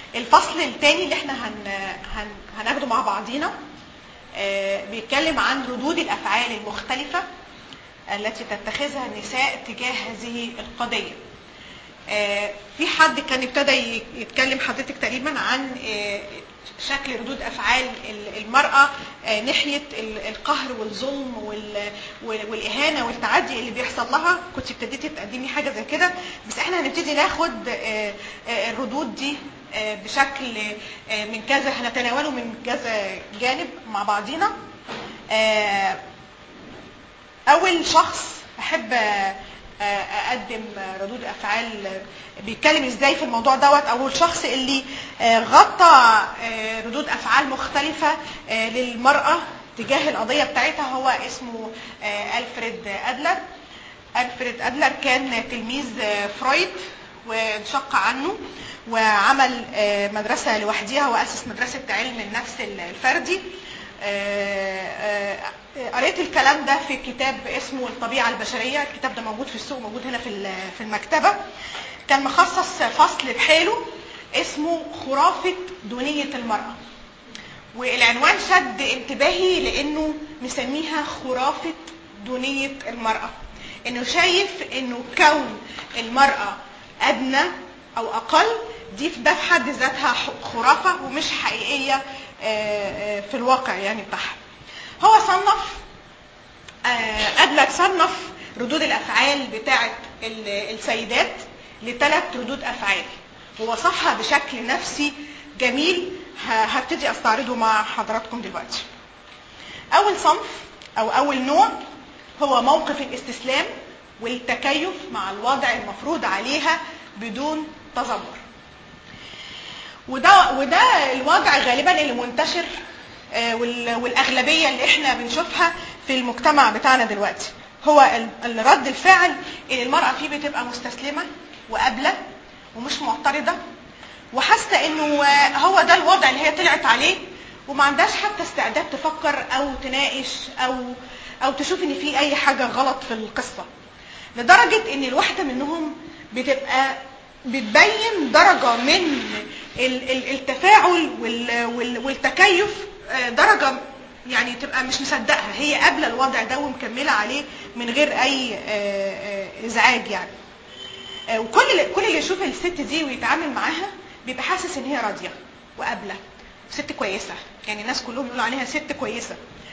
الفصل الثاني اللي احنا هن... هن... هناخده مع بعضينا آه، بيتكلم عن ردود الافعال المختلفه التي تتخذها النساء تجاه هذه القضيه آه، في حد كان ابتدى ي- يتكلم حضرتك تقريبا عن آه، شكل ردود افعال ال- المراه آه، ناحيه ال- القهر والظلم وال- وال- والاهانه والتعدي اللي بيحصل لها كنت ابتديتي تقدمي حاجه زي كده بس احنا هنبتدي ناخد آه، آه، الردود دي آه، بشكل آه، من كذا هنتناوله من كذا جانب مع بعضينا آه، اول شخص احب آه، اقدم ردود افعال بيتكلم ازاي في الموضوع دوت او الشخص اللي آه، غطى آه، ردود افعال مختلفه آه، للمراه تجاه القضيه بتاعتها هو اسمه آه، الفريد ادلر الفريد ادلر كان تلميذ آه، فرويد وانشق عنه وعمل آه، مدرسه لوحديها واسس مدرسه علم النفس الفردي آه، آه، قريت الكلام ده في كتاب اسمه الطبيعة البشرية الكتاب ده موجود في السوق موجود هنا في ال- في المكتبة كان مخصص فصل بحاله اسمه خرافة دونية المرأة والعنوان شد انتباهي لانه مسميها خرافة دونية المرأة انه شايف انه كون المرأة ادنى او اقل دي ده في حد ذاتها ح- خرافة ومش حقيقية آه، آه، في الواقع يعني بتاعها هو صنف آه، أدلر صنف ردود الأفعال بتاعة ال- السيدات لثلاث ردود أفعال ووصفها بشكل نفسي جميل ه- هبتدي أستعرضه مع حضراتكم دلوقتي أول صنف أو أول نوع هو موقف الاستسلام والتكيف مع الوضع المفروض عليها بدون تذمر وده وده الوضع غالبا اللي منتشر آه، وال- والاغلبيه اللي احنا بنشوفها في المجتمع بتاعنا دلوقتي هو ال- الرد الفعل ان المراه فيه بتبقى مستسلمه وقابله ومش معترضه وحاسه انه آه، هو ده الوضع اللي هي طلعت عليه وما عندهاش حتى استعداد تفكر او تناقش او او تشوف ان في اي حاجه غلط في القصه لدرجه ان الواحده منهم بتبقى بتبين درجه من ال- ال- التفاعل وال- وال- والتكيف آه، درجه يعني تبقى مش مصدقها هي قابله الوضع ده ومكمله عليه من غير اي آه، آه، ازعاج يعني آه، وكل اللي- كل اللي يشوف الست دي ويتعامل معاها بيبقى حاسس ان هي راضيه وقابله ست كويسه يعني الناس كلهم يقولوا عليها ست كويسه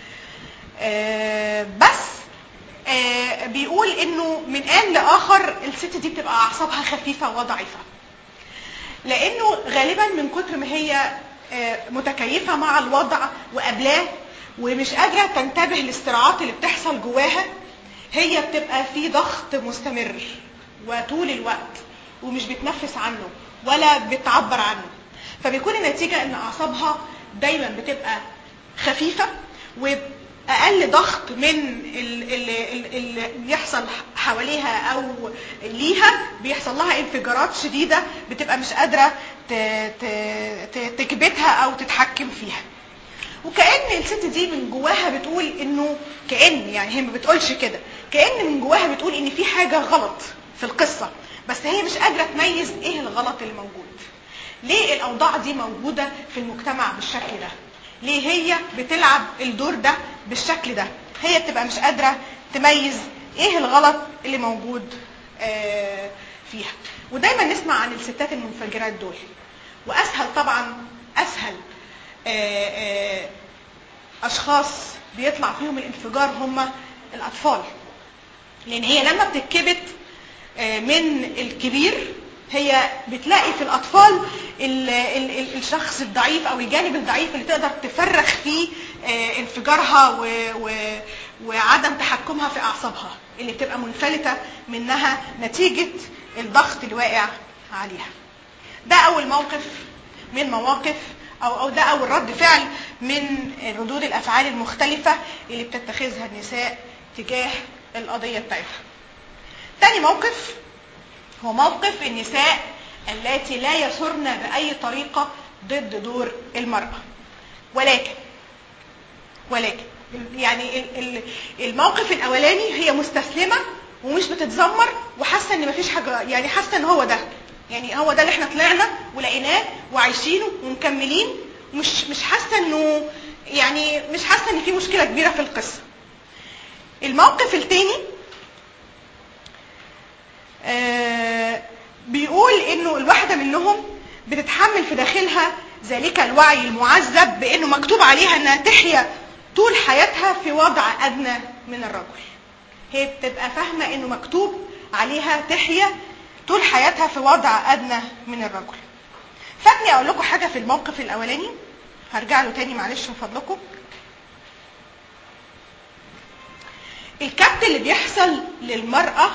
آه، بس آه، بيقول انه من ان لاخر الست دي بتبقى اعصابها خفيفه وضعيفه لانه غالبا من كتر ما هي آه، متكيفه مع الوضع وقابلاه ومش قادره تنتبه للصراعات اللي بتحصل جواها هي بتبقى في ضغط مستمر وطول الوقت ومش بتنفس عنه ولا بتعبر عنه فبيكون النتيجه ان اعصابها دايما بتبقى خفيفه واقل ضغط من ال- ال- ال- اللي بيحصل حواليها او ليها بيحصل لها انفجارات شديده بتبقى مش قادره ت- ت- ت- تكبتها او تتحكم فيها وكأن الست دي من جواها بتقول انه كأن يعني هي ما بتقولش كده كأن من جواها بتقول ان في حاجة غلط في القصة بس هي مش قادرة تميز ايه الغلط اللي موجود ليه الاوضاع دي موجودة في المجتمع بالشكل ده ليه هي بتلعب الدور ده بالشكل ده هي بتبقى مش قادرة تميز ايه الغلط اللي موجود آه، فيها ودايما نسمع عن الستات المنفجرات دول واسهل طبعا اسهل آه، آه، اشخاص بيطلع فيهم الانفجار هم الاطفال لان هي لما بتتكبت آه، من الكبير هي بتلاقي في الاطفال ال ال ال الشخص الضعيف او الجانب الضعيف اللي تقدر تفرغ فيه آه، انفجارها و و وعدم تحكمها في اعصابها اللي بتبقى منفلته منها نتيجه الضغط اللي واقع عليها ده اول موقف من مواقف او او ده اول رد فعل من ردود الافعال المختلفه اللي بتتخذها النساء تجاه القضيه بتاعتها. تاني موقف هو موقف النساء التي لا يسرن باي طريقه ضد دور المراه. ولكن ولكن يعني ال- ال- الموقف الاولاني هي مستسلمه ومش بتتذمر وحاسه ان مفيش حاجه يعني حاسه ان هو ده يعني هو ده اللي احنا طلعنا ولقيناه وعايشينه ومكملين مش مش حاسه انه يعني مش حاسه ان في مشكله كبيره في القصه الموقف الثاني آه بيقول انه الواحده منهم بتتحمل في داخلها ذلك الوعي المعذب بانه مكتوب عليها انها تحيا طول حياتها في وضع ادنى من الرجل هي بتبقى فاهمه انه مكتوب عليها تحيا طول حياتها في وضع ادنى من الرجل فاتني اقول لكم حاجه في الموقف الاولاني هرجع له تاني معلش من فضلكم الكبت اللي بيحصل للمراه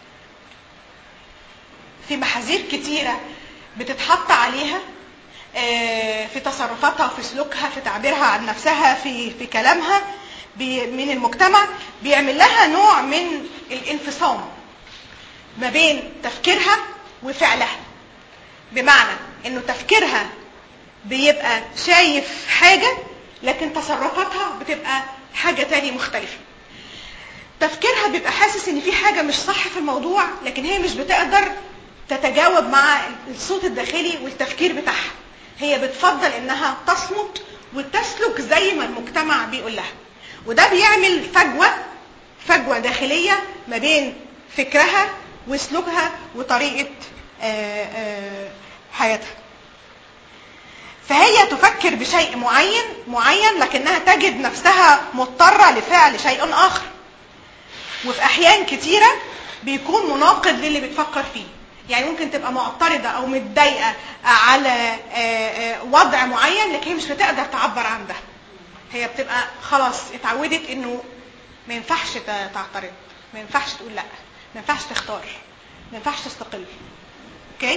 في محاذير كتيره بتتحط عليها في تصرفاتها في سلوكها في تعبيرها عن نفسها في في كلامها من المجتمع بيعمل لها نوع من الانفصام ما بين تفكيرها وفعلها بمعنى انه تفكيرها بيبقى شايف حاجه لكن تصرفاتها بتبقى حاجه تانية مختلفه تفكيرها بيبقى حاسس ان في حاجه مش صح في الموضوع لكن هي مش بتقدر تتجاوب مع الصوت الداخلي والتفكير بتاعها هي بتفضل انها تصمت وتسلك زي ما المجتمع بيقول لها وده بيعمل فجوه فجوه داخليه ما بين فكرها وسلوكها وطريقه آآ آآ حياتها فهي تفكر بشيء معين معين لكنها تجد نفسها مضطره لفعل شيء اخر وفي احيان كتيره بيكون مناقض للي بتفكر فيه يعني ممكن تبقى معترضه او متضايقه على وضع معين لكن هي مش بتقدر تعبر عن ده هي بتبقى خلاص اتعودت انه ما ينفعش تعترض ما ينفعش تقول لا ما ينفعش تختار ما ينفعش تستقل اوكي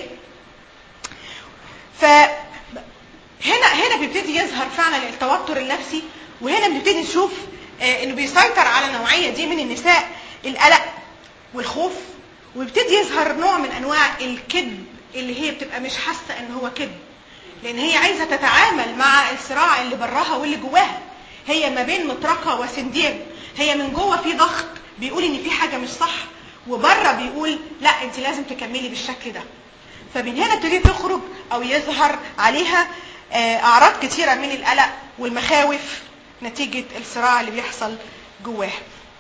ف هنا هنا بيبتدي يظهر فعلا التوتر النفسي وهنا بنبتدي نشوف انه بيسيطر على النوعيه دي من النساء القلق والخوف ويبتدي يظهر نوع من انواع الكذب اللي هي بتبقى مش حاسه ان هو كذب لان هي عايزه تتعامل مع الصراع اللي براها واللي جواها هي ما بين مطرقه وسندير هي من جوه في ضغط بيقول ان في حاجه مش صح وبره بيقول لا انت لازم تكملي بالشكل ده فمن هنا تبتدي تخرج او يظهر عليها اعراض كتيره من القلق والمخاوف نتيجه الصراع اللي بيحصل جواها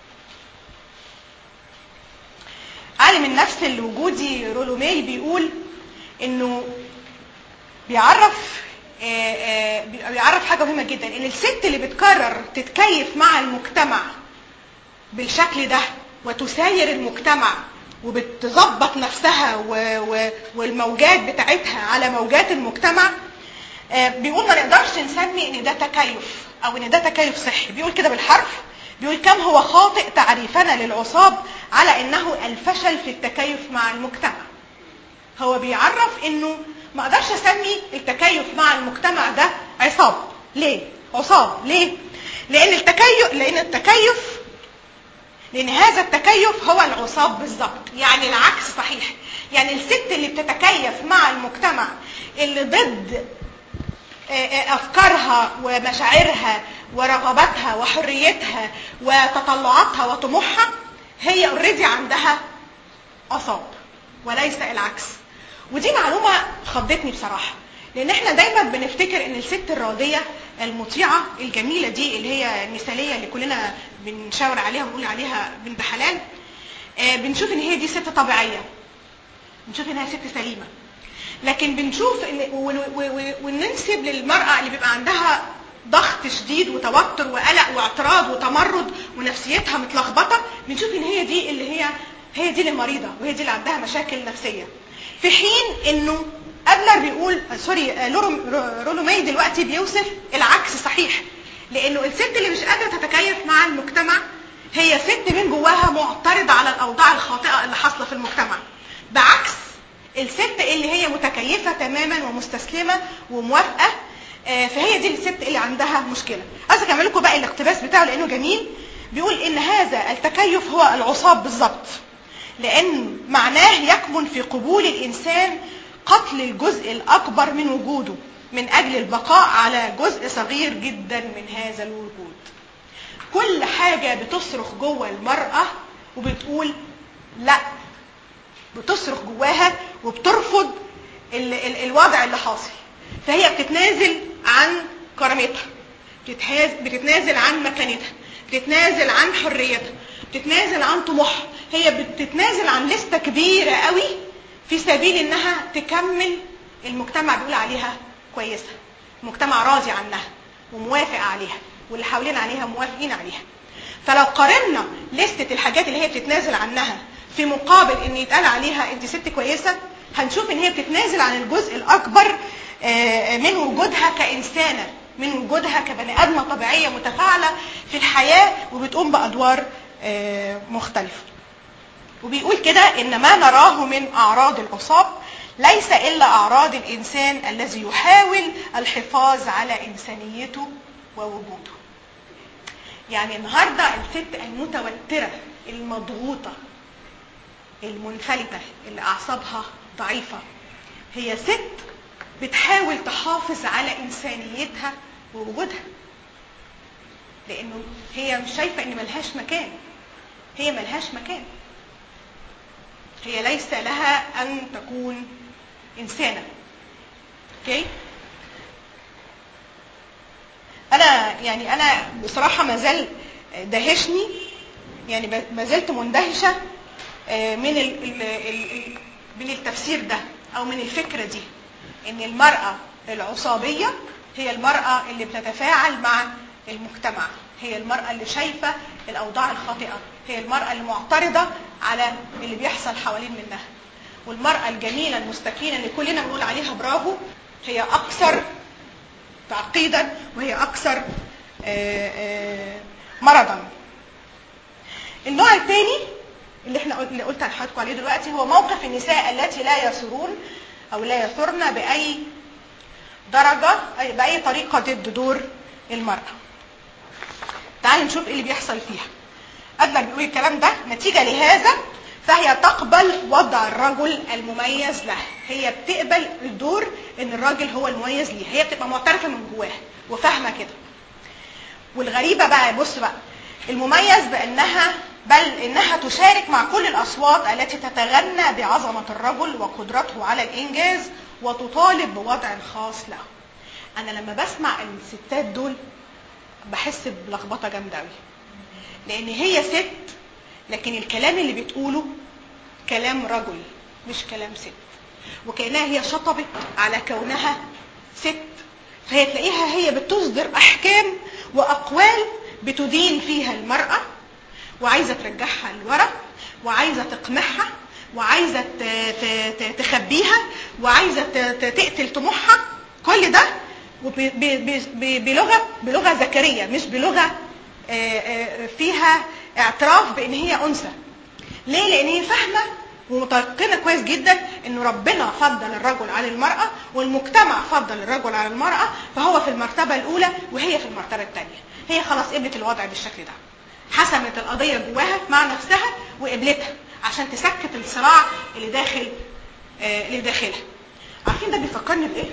عالم النفس الوجودي رولومي بيقول انه بيعرف بيعرف حاجه مهمه جدا ان الست اللي بتقرر تتكيف مع المجتمع بالشكل ده وتساير المجتمع وبتظبط نفسها والموجات بتاعتها على موجات المجتمع بيقول ما نقدرش نسمي ان ده تكيف او ان ده تكيف صحي بيقول كده بالحرف بيقول كم هو خاطئ تعريفنا للعصاب على انه الفشل في التكيف مع المجتمع هو بيعرف انه ما اقدرش اسمي التكيف مع المجتمع ده عصاب ليه عصاب ليه لان التكيف لان التكيف لان هذا التكيف هو العصاب بالظبط يعني العكس صحيح يعني الست اللي بتتكيف مع المجتمع اللي ضد افكارها ومشاعرها ورغباتها وحريتها وتطلعاتها وطموحها هي اوريدي عندها عصاب وليس العكس ودي معلومه خضتني بصراحه لان احنا دايما بنفتكر ان الست الراضيه المطيعه الجميله دي اللي هي المثاليه اللي كلنا بنشاور عليها ونقول عليها بنت حلال آه بنشوف ان هي دي ست طبيعيه بنشوف انها ست سليمه لكن بنشوف ان وننسب للمراه اللي بيبقى عندها ضغط شديد وتوتر وقلق واعتراض وتمرد ونفسيتها متلخبطه بنشوف ان هي دي اللي هي هي دي اللي مريضه وهي دي اللي عندها مشاكل نفسيه في حين انه ادلر بيقول سوري رولومي دلوقتي بيوصف العكس صحيح لانه الست اللي مش قادره تتكيف مع المجتمع هي ست من جواها معترضه على الاوضاع الخاطئه اللي حاصله في المجتمع بعكس الست اللي هي متكيفه تماما ومستسلمه وموافقه فهي دي الست اللي عندها مشكله عايزه اكمل لكم بقى الاقتباس بتاعه لانه جميل بيقول ان هذا التكيف هو العصاب بالظبط لان معناه يكمن في قبول الانسان قتل الجزء الاكبر من وجوده من اجل البقاء على جزء صغير جدا من هذا الوجود كل حاجه بتصرخ جوه المراه وبتقول لا بتصرخ جواها وبترفض ال ال الوضع اللي حاصل فهي بتتنازل عن كرامتها بتتهاز- بتتنازل عن مكانتها بتتنازل عن حريتها بتتنازل عن طموحها هي بتتنازل عن لستة كبيرة قوي في سبيل انها تكمل المجتمع بيقول عليها كويسة مجتمع راضي عنها وموافق عليها واللي حوالين عليها موافقين عليها فلو قارنا لستة الحاجات اللي هي بتتنازل عنها في مقابل ان يتقال عليها انت ست كويسة هنشوف ان هي بتتنازل عن الجزء الاكبر آه، من وجودها كانسانه من وجودها كبني ادمه طبيعيه متفاعله في الحياه وبتقوم بادوار آه، مختلفه وبيقول كده ان ما نراه من اعراض العصاب ليس الا اعراض الانسان الذي يحاول الحفاظ على انسانيته ووجوده يعني النهارده الست المتوتره المضغوطه المنفلتة اللي أعصابها ضعيفة هي ست بتحاول تحافظ على إنسانيتها ووجودها لأنه هي مش شايفة إن ملهاش مكان هي ملهاش مكان هي ليس لها أن تكون إنسانة أوكي أنا يعني أنا بصراحة ما زال دهشني يعني ما زلت مندهشة آه، من ال ال ال من التفسير ده او من الفكره دي ان المراه العصابيه هي المراه اللي بتتفاعل مع المجتمع هي المراه اللي شايفه الاوضاع الخاطئه هي المراه المعترضه على اللي بيحصل حوالين منها والمراه الجميله المستكينه اللي كلنا بنقول عليها برافو هي اكثر تعقيدا وهي اكثر آه، آه، مرضا النوع الثاني اللي احنا قل- اللي قلت لحضراتكم عليه دلوقتي هو موقف النساء التي لا يثورون او لا يثرن باي درجه أي باي طريقه ضد دور المراه. تعالوا نشوف ايه اللي بيحصل فيها. قبل بيقول الكلام ده نتيجه لهذا فهي تقبل وضع الرجل المميز لها هي بتقبل الدور ان الراجل هو المميز ليها هي بتبقى معترفه من جواها وفاهمه كده والغريبه بقى بص بقى المميز بانها بل انها تشارك مع كل الاصوات التي تتغنى بعظمه الرجل وقدرته على الانجاز وتطالب بوضع خاص له. انا لما بسمع الستات دول بحس بلخبطه جامده قوي. لان هي ست لكن الكلام اللي بتقوله كلام رجل مش كلام ست. وكانها هي شطبت على كونها ست فهي تلاقيها هي بتصدر احكام واقوال بتدين فيها المراه وعايزه ترجعها لورا وعايزه تقمعها وعايزه ت- ت- ت- تخبيها وعايزه ت- ت- تقتل طموحها كل ده وب- ب- ب- ب- بلغه بلغه ذكريه مش بلغه آه، آه، فيها اعتراف بان هي انثى ليه لان هي فاهمه ومتيقنه كويس جدا انه ربنا فضل الرجل على المراه والمجتمع فضل الرجل على المراه فهو في المرتبه الاولى وهي في المرتبه الثانيه هي خلاص قبلت الوضع بالشكل ده حسمت القضيه جواها مع نفسها وقبلتها عشان تسكت الصراع اللي داخل آه، اللي داخلها عارفين ده بيفكرني بايه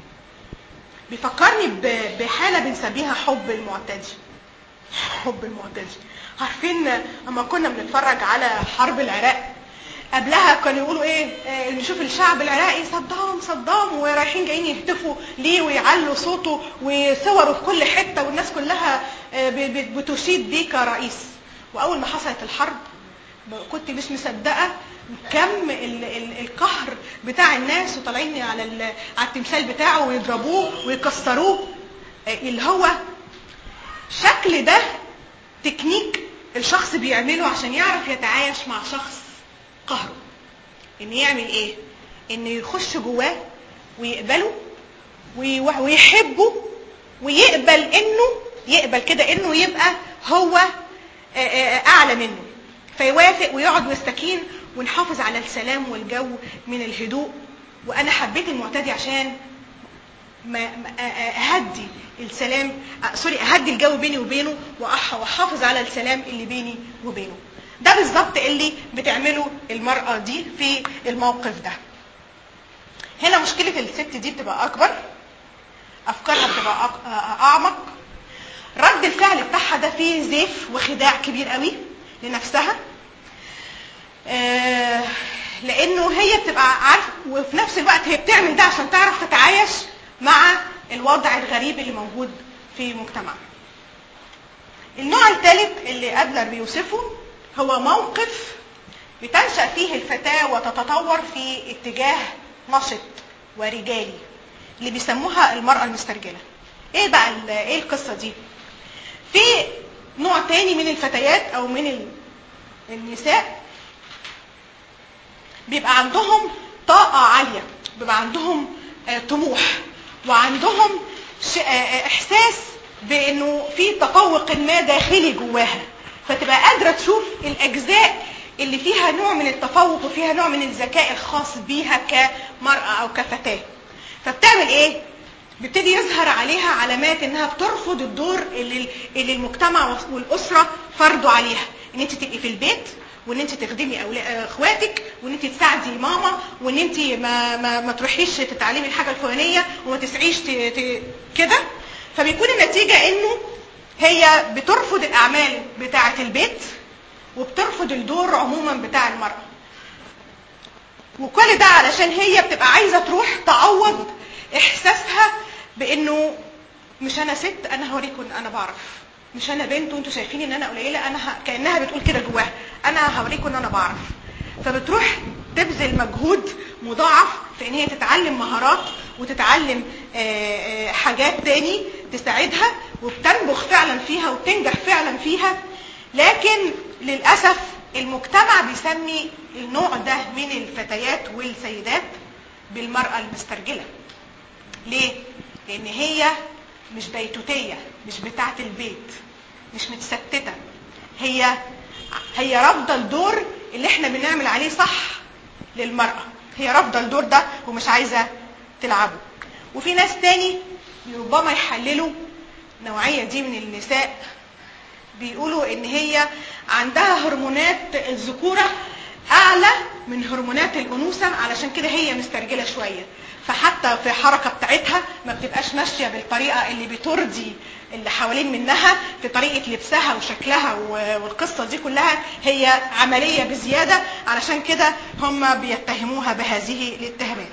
بيفكرني ب- بحاله بنسميها حب المعتدي حب المعتدي عارفين اما كنا بنتفرج على حرب العراق قبلها كانوا يقولوا ايه آه، نشوف الشعب العراقي صدام صدام ورايحين جايين يهتفوا ليه ويعلوا صوته وصوره في كل حته والناس كلها آه، ب- ب- بتشيد بيه كرئيس واول ما حصلت الحرب كنت مش مصدقه كم ال ال القهر بتاع الناس وطالعين على ال- على التمثال بتاعه ويضربوه ويكسروه آه، اللي هو شكل ده تكنيك الشخص بيعمله عشان يعرف يتعايش مع شخص قهره ان يعمل ايه ان يخش جواه ويقبله وي- ويحبه ويقبل انه يقبل كده انه يبقى هو آه، آه، اعلى منه فيوافق ويقعد ويستكين ونحافظ على السلام والجو من الهدوء وانا حبيت المعتدي عشان ما ما- أ- أ- اهدي السلام أ- سوري اهدي الجو بيني وبينه وأح- واحافظ على السلام اللي بيني وبينه ده بالظبط اللي بتعمله المرأة دي في الموقف ده هنا مشكلة الست دي بتبقى أكبر أفكارها بتبقى أق- أ- أعمق رد الفعل بتاعها ده فيه زيف وخداع كبير قوي لنفسها آه، لانه هي بتبقى عارفه وفي نفس الوقت هي بتعمل ده عشان تعرف تتعايش مع الوضع الغريب اللي موجود في مجتمعنا النوع الثالث اللي ادلر بيوصفه هو موقف بتنشا فيه الفتاه وتتطور في اتجاه نشط ورجالي اللي بيسموها المراه المسترجله ايه بقى ال- ايه القصه دي في نوع تاني من الفتيات او من ال- النساء بيبقى عندهم طاقة عالية بيبقى عندهم آه، طموح وعندهم ش- آه، آه، إحساس بأنه في تفوق ما داخلي جواها فتبقى قادرة تشوف الأجزاء اللي فيها نوع من التفوق وفيها نوع من الذكاء الخاص بيها كمرأة أو كفتاة فبتعمل إيه؟ بيبتدي يظهر عليها علامات انها بترفض الدور اللي, اللي المجتمع والاسره فرضوا عليها ان انت تبقي في البيت وان انت تخدمي أولا- اخواتك وان انت تساعدي ماما وان انت ما, ما, ما تروحيش تتعلمي الحاجه الفلانيه وما تسعيش ت... ت... كده فبيكون النتيجه انه هي بترفض الاعمال بتاعه البيت وبترفض الدور عموما بتاع المراه وكل ده علشان هي بتبقى عايزه تروح تعوض احساسها بانه مش انا ست انا هوريكم ان انا بعرف مش انا بنت وانتوا شايفين ان انا قليله انا ه... كانها بتقول كده جواها انا هوريكم ان انا بعرف فبتروح تبذل مجهود مضاعف في ان هي تتعلم مهارات وتتعلم آه، آه، حاجات تاني تساعدها وبتنبخ فعلا فيها وبتنجح فعلا فيها لكن للاسف المجتمع بيسمي النوع ده من الفتيات والسيدات بالمرأة المسترجلة ليه؟ لأن هي مش بيتوتية مش بتاعة البيت مش متستتة هي هي رافضة الدور اللي احنا بنعمل عليه صح للمرأة هي رافضة الدور ده ومش عايزة تلعبه وفي ناس تاني ربما يحللوا النوعية دي من النساء بيقولوا ان هي عندها هرمونات الذكوره اعلى من هرمونات الانوثه علشان كده هي مسترجله شويه فحتى في الحركه بتاعتها ما بتبقاش ماشيه بالطريقه اللي بترضي اللي حوالين منها في طريقه لبسها وشكلها و- والقصه دي كلها هي عمليه بزياده علشان كده هم بيتهموها بهذه الاتهامات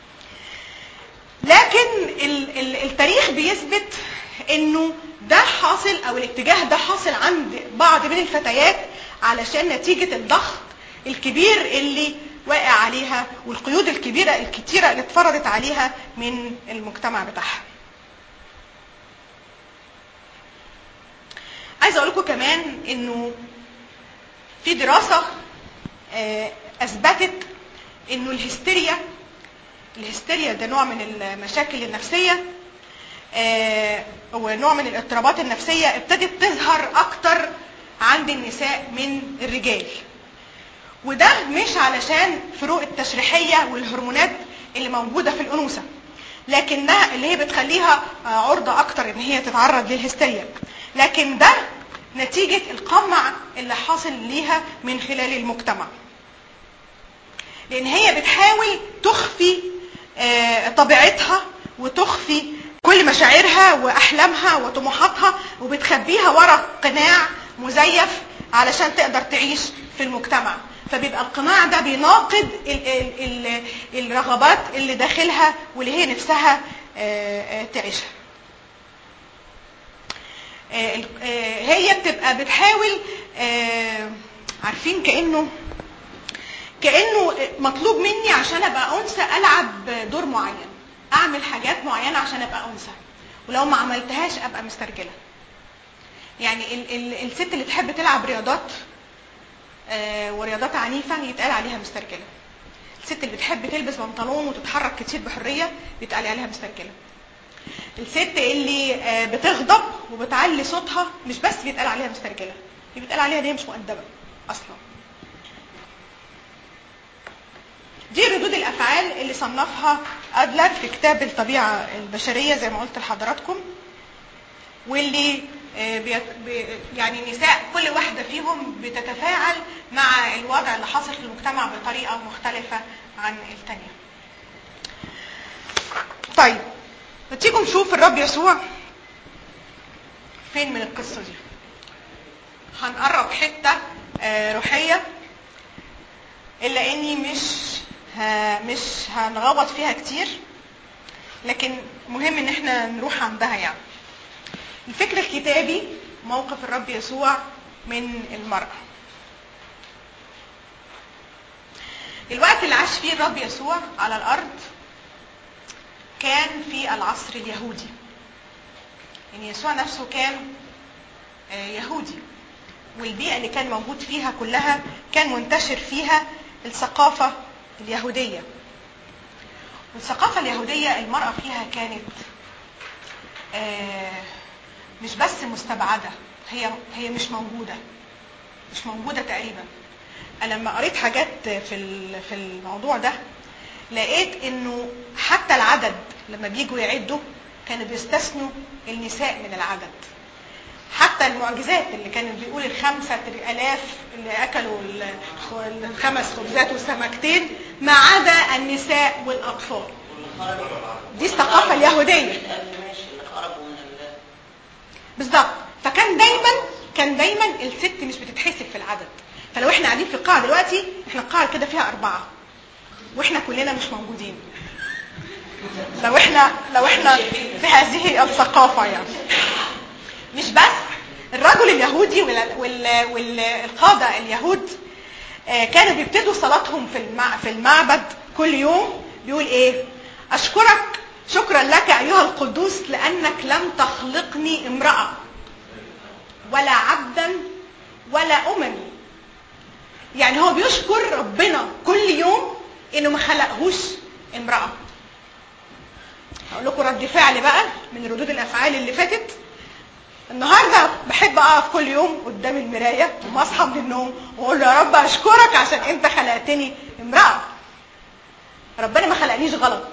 لكن ال- ال- التاريخ بيثبت انه ده حاصل او الاتجاه ده حاصل عند بعض من الفتيات علشان نتيجة الضغط الكبير اللي واقع عليها والقيود الكبيرة الكتيرة اللي اتفرضت عليها من المجتمع بتاعها عايزة اقول لكم كمان انه في دراسة آه، اثبتت انه الهستيريا الهستيريا ده نوع من المشاكل النفسية آه، هو نوع من الاضطرابات النفسية ابتدت تظهر أكتر عند النساء من الرجال وده مش علشان فروق التشريحية والهرمونات اللي موجودة في الأنوثة لكنها اللي هي بتخليها آه، عرضة أكتر إن هي تتعرض للهستيريا لكن ده نتيجة القمع اللي حاصل ليها من خلال المجتمع لان هي بتحاول تخفي آه، طبيعتها وتخفي كل مشاعرها واحلامها وطموحاتها وبتخبيها ورا قناع مزيف علشان تقدر تعيش في المجتمع فبيبقى القناع ده بيناقض ال ال ال الرغبات اللي داخلها واللي هي نفسها آه، آه، تعيشها آه، ال- آه، هي بتبقى بتحاول آه، عارفين كانه كانه مطلوب مني عشان ابقى انثى العب دور معين اعمل حاجات معينه عشان ابقى انثى ولو ما عملتهاش ابقى مسترجله يعني ال ال الست اللي تحب تلعب رياضات آه ورياضات عنيفه يتقال عليها مسترجله الست اللي بتحب تلبس بنطلون وتتحرك كتير بحريه بيتقال عليها مسترجله الست اللي آه بتغضب وبتعلي صوتها مش بس بيتقال عليها مسترجله دي بيتقال عليها ان هي مش مؤدبه اصلا دي ردود الافعال اللي صنفها ادلر في كتاب الطبيعه البشريه زي ما قلت لحضراتكم واللي آه، بيت- بي- يعني النساء كل واحده فيهم بتتفاعل مع الوضع اللي حاصل في المجتمع بطريقه مختلفه عن الثانيه. طيب تيجوا نشوف الرب يسوع فين من القصه دي. هنقرب حته آه، روحيه الا اني مش ها مش هنغوط فيها كتير لكن مهم ان احنا نروح عندها يعني الفكر الكتابي موقف الرب يسوع من المرأة الوقت اللي عاش فيه الرب يسوع على الأرض كان في العصر اليهودي يعني يسوع نفسه كان يهودي والبيئة اللي كان موجود فيها كلها كان منتشر فيها الثقافة اليهودية والثقافة اليهودية المرأة فيها كانت مش بس مستبعدة هي هي مش موجودة مش موجودة تقريبا أنا لما قريت حاجات في في الموضوع ده لقيت إنه حتى العدد لما بيجوا يعدوا كانوا بيستثنوا النساء من العدد حتى المعجزات اللي كانوا بيقول الخمسة آلاف اللي أكلوا الخمس خبزات والسمكتين ما عدا النساء والأطفال دي الثقافة اليهودية بالظبط فكان دايما كان دايما الست مش بتتحسب في العدد فلو احنا قاعدين في القاعة دلوقتي احنا القاعة كده فيها أربعة واحنا كلنا مش موجودين لو احنا لو احنا في هذه الثقافة يعني مش بس الرجل اليهودي والقادة اليهود كانوا بيبتدوا صلاتهم في في المعبد كل يوم بيقول ايه اشكرك شكرا لك ايها القدوس لانك لم تخلقني امراه ولا عبدا ولا اممي يعني هو بيشكر ربنا كل يوم انه ما خلقهوش امراه هقول لكم رد فعل بقى من ردود الافعال اللي فاتت النهارده بحب اقف كل يوم قدام المرايه وما اصحى من النوم واقول له يا رب اشكرك عشان انت خلقتني امراه ربنا ما خلقنيش غلط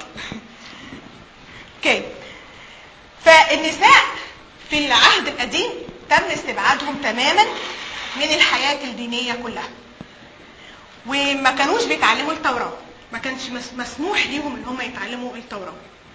اوكي فالنساء في العهد القديم تم استبعادهم تماما من الحياه الدينيه كلها وما كانوش بيتعلموا التوراه ما كانش مسموح ليهم ان هم يتعلموا التوراه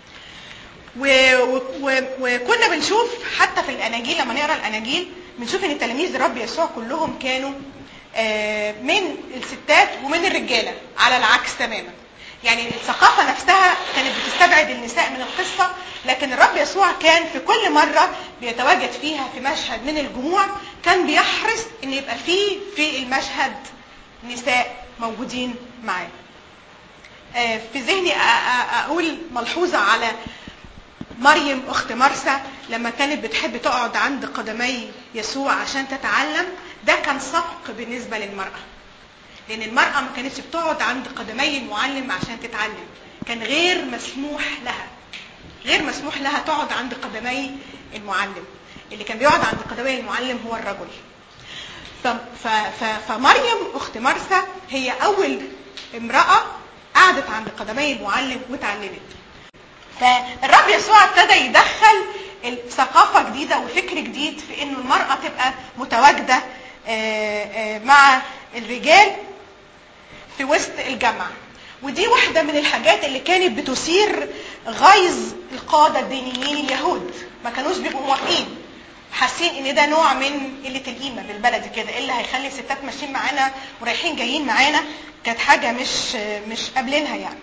وكنا بنشوف حتى في الاناجيل لما نقرا الاناجيل بنشوف ان تلاميذ الرب يسوع كلهم كانوا من الستات ومن الرجاله على العكس تماما يعني الثقافه نفسها كانت بتستبعد النساء من القصه لكن الرب يسوع كان في كل مره بيتواجد فيها في مشهد من الجموع كان بيحرص ان يبقى فيه في المشهد نساء موجودين معاه في ذهني اقول ملحوظه على مريم اخت مرسى لما كانت بتحب تقعد عند قدمي يسوع عشان تتعلم ده كان سبق بالنسبه للمراه لان المراه ما كانتش بتقعد عند قدمي المعلم عشان تتعلم كان غير مسموح لها غير مسموح لها تقعد عند قدمي المعلم اللي كان بيقعد عند قدمي المعلم هو الرجل ف ف ف فمريم اخت مرسى هي اول امراه قعدت عند قدمي المعلم وتعلمت فالرب يسوع ابتدى يدخل ثقافة جديدة وفكر جديد في انه المرأة تبقى متواجدة مع الرجال في وسط الجامعة ودي واحدة من الحاجات اللي كانت بتثير غيظ القادة الدينيين اليهود ما كانوش بيبقوا موافقين حاسين ان ده نوع من قله القيمه بالبلدي كده ايه اللي هيخلي الستات ماشيين معانا ورايحين جايين معانا كانت حاجه مش مش قابلينها يعني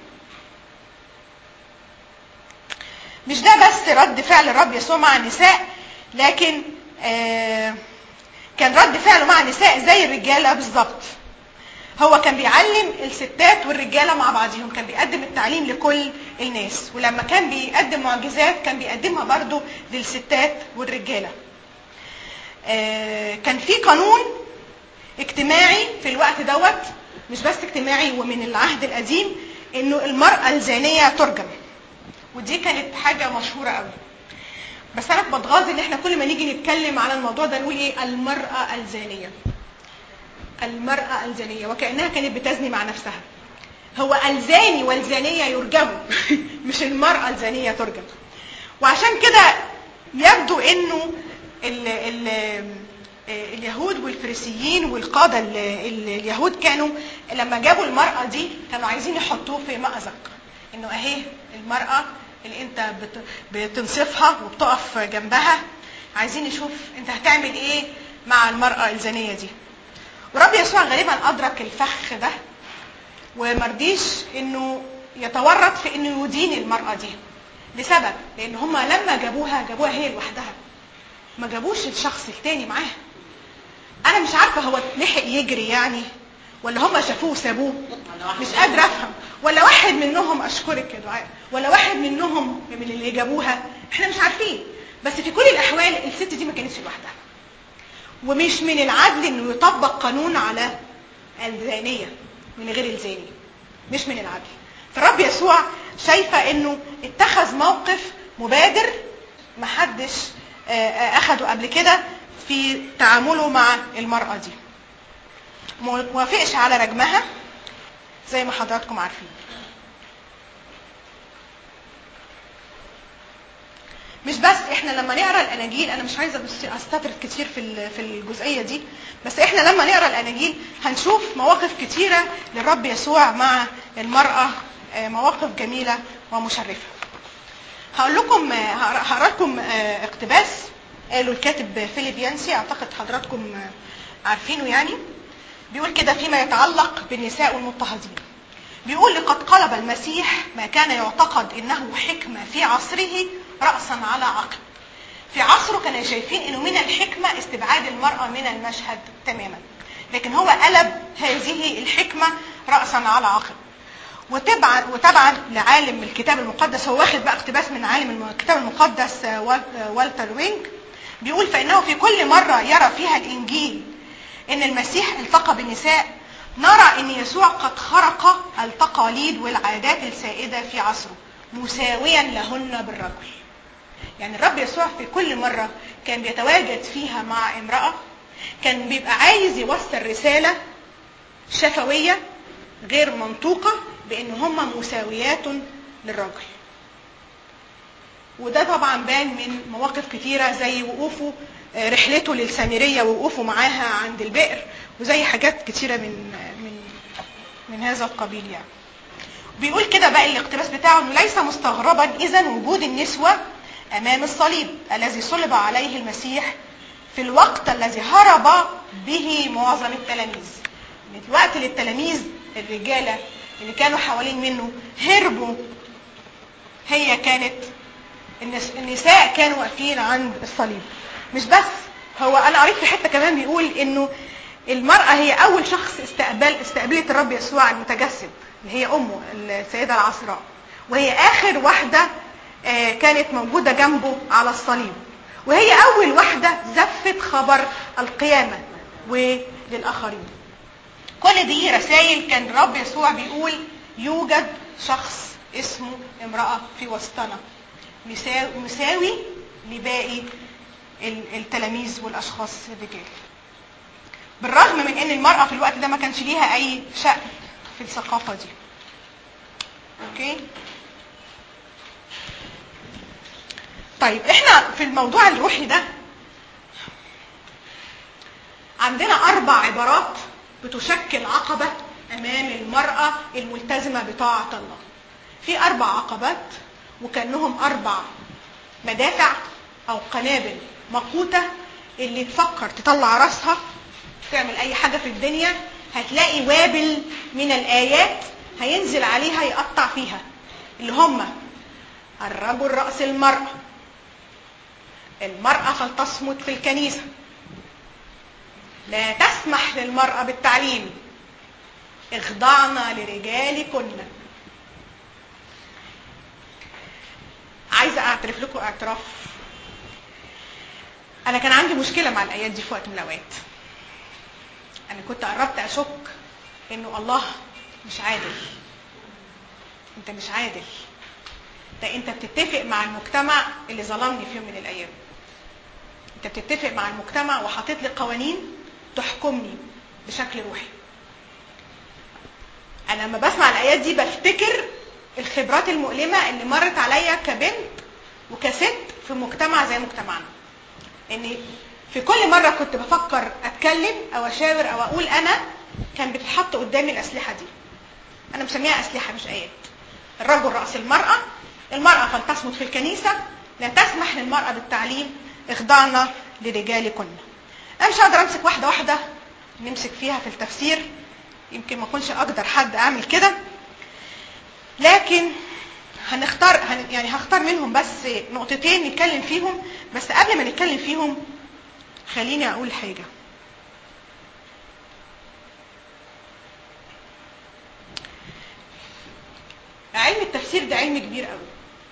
مش ده بس رد فعل الرب يسوع مع النساء لكن آه كان رد فعله مع النساء زي الرجاله بالظبط هو كان بيعلم الستات والرجاله مع بعضهم كان بيقدم التعليم لكل الناس ولما كان بيقدم معجزات كان بيقدمها برضو للستات والرجاله آه كان في قانون اجتماعي في الوقت دوت مش بس اجتماعي ومن العهد القديم انه المراه الزانيه ترجم ودي كانت حاجة مشهورة قوي بس انا بتغاظ ان احنا كل ما نيجي نتكلم على الموضوع ده نقول ايه المرأة الزانية المرأة الزانية وكأنها كانت بتزني مع نفسها هو الزاني والزانية يرجموا مش المرأة الزانية ترجم وعشان كده يبدو انه ال ال اليهود والفريسيين والقادة ال ال اليهود كانوا لما جابوا المرأة دي كانوا عايزين يحطوه في مأزق انه اهي المرأة اللي انت بتنصفها وبتقف جنبها عايزين نشوف انت هتعمل ايه مع المرأة الزانية دي ورب يسوع غالبا ادرك الفخ ده ومرضيش انه يتورط في انه يدين المرأة دي لسبب لان هم لما جابوها جابوها هي لوحدها ما جابوش الشخص التاني معاها انا مش عارفه هو لحق يجري يعني ولا هم شافوه وسابوه مش قادره افهم ولا واحد منهم اشكرك يا دعاء ولا واحد منهم من اللي جابوها احنا مش عارفين بس في كل الاحوال الست دي ما كانتش لوحدها ومش من العدل انه يطبق قانون على الزانيه من غير الزاني مش من العدل فالرب يسوع شايفه انه اتخذ موقف مبادر محدش اخده قبل كده في تعامله مع المرأة دي موافقش على رجمها زي ما حضراتكم عارفين مش بس احنا لما نقرا الاناجيل انا مش عايزه استطرد كتير في في الجزئيه دي بس احنا لما نقرا الاناجيل هنشوف مواقف كتيره للرب يسوع مع المراه مواقف جميله ومشرفه هقول لكم هقرا لكم اقتباس قالوا الكاتب فيليب يانسي اعتقد حضراتكم عارفينه يعني بيقول كده فيما يتعلق بالنساء والمضطهدين بيقول لقد قلب المسيح ما كان يعتقد انه حكمه في عصره راسا على عقب في عصره كانوا شايفين انه من الحكمه استبعاد المراه من المشهد تماما لكن هو قلب هذه الحكمه راسا على عقب وتبعا وطبعا لعالم الكتاب المقدس هو واخد بقى اقتباس من عالم الكتاب المقدس والتر وينج بيقول فانه في كل مره يرى فيها الانجيل ان المسيح التقى بالنساء نرى ان يسوع قد خرق التقاليد والعادات السائده في عصره مساويا لهن بالرجل يعني الرب يسوع في كل مره كان بيتواجد فيها مع امراه كان بيبقى عايز يوصل رساله شفويه غير منطوقه بان هم مساويات للرجل وده طبعا بان من مواقف كتيره زي وقوفه رحلته للسامريه ووقوفه معاها عند البئر وزي حاجات كتيره من من من هذا القبيل يعني. بيقول كده بقى الاقتباس بتاعه انه ليس مستغربا اذا وجود النسوه امام الصليب الذي صلب عليه المسيح في الوقت الذي هرب به معظم التلاميذ. من الوقت اللي التلاميذ الرجاله اللي كانوا حوالين منه هربوا هي كانت النساء كانوا واقفين عند الصليب مش بس هو انا قريت في حته كمان بيقول انه المراه هي اول شخص استقبل استقبلت الرب يسوع المتجسد اللي هي امه السيده العذراء وهي اخر واحده كانت موجوده جنبه على الصليب وهي اول واحده زفت خبر القيامه وللاخرين كل دي رسائل كان الرب يسوع بيقول يوجد شخص اسمه امراه في وسطنا مساوي لباقي التلاميذ والاشخاص الرجال بالرغم من ان المراه في الوقت ده ما كانش ليها اي شأن في الثقافه دي اوكي طيب احنا في الموضوع الروحي ده عندنا اربع عبارات بتشكل عقبه امام المراه الملتزمه بطاعه الله في اربع عقبات وكانهم اربع مدافع او قنابل مقوته اللي تفكر تطلع راسها تعمل اي حاجه في الدنيا هتلاقي وابل من الايات هينزل عليها يقطع فيها اللي هم الرجل راس المراه المراه فلتصمت في الكنيسه لا تسمح للمراه بالتعليم اخضعنا لرجالكن عايزه اعترف لكم اعتراف انا كان عندي مشكله مع الايات دي في وقت من الاوقات انا كنت قربت اشك انه الله مش عادل انت مش عادل ده انت بتتفق مع المجتمع اللي ظلمني في يوم من الايام انت بتتفق مع المجتمع وحاطط لي قوانين تحكمني بشكل روحي انا لما بسمع الايات دي بفتكر الخبرات المؤلمه اللي مرت عليا كبنت وكست في مجتمع زي مجتمعنا اني في كل مره كنت بفكر اتكلم او اشاور او اقول انا كان بتتحط قدامي الاسلحه دي انا مسميها اسلحه مش ايات الرجل راس المراه المراه فلتصمت في الكنيسه لا تسمح للمراه بالتعليم اخضعنا لرجالكن انا مش هقدر امسك واحده واحده نمسك فيها في التفسير يمكن ما اكونش اقدر حد اعمل كده لكن هنختار هن يعني هختار منهم بس نقطتين نتكلم فيهم بس قبل ما نتكلم فيهم خليني اقول حاجه علم التفسير ده علم كبير قوي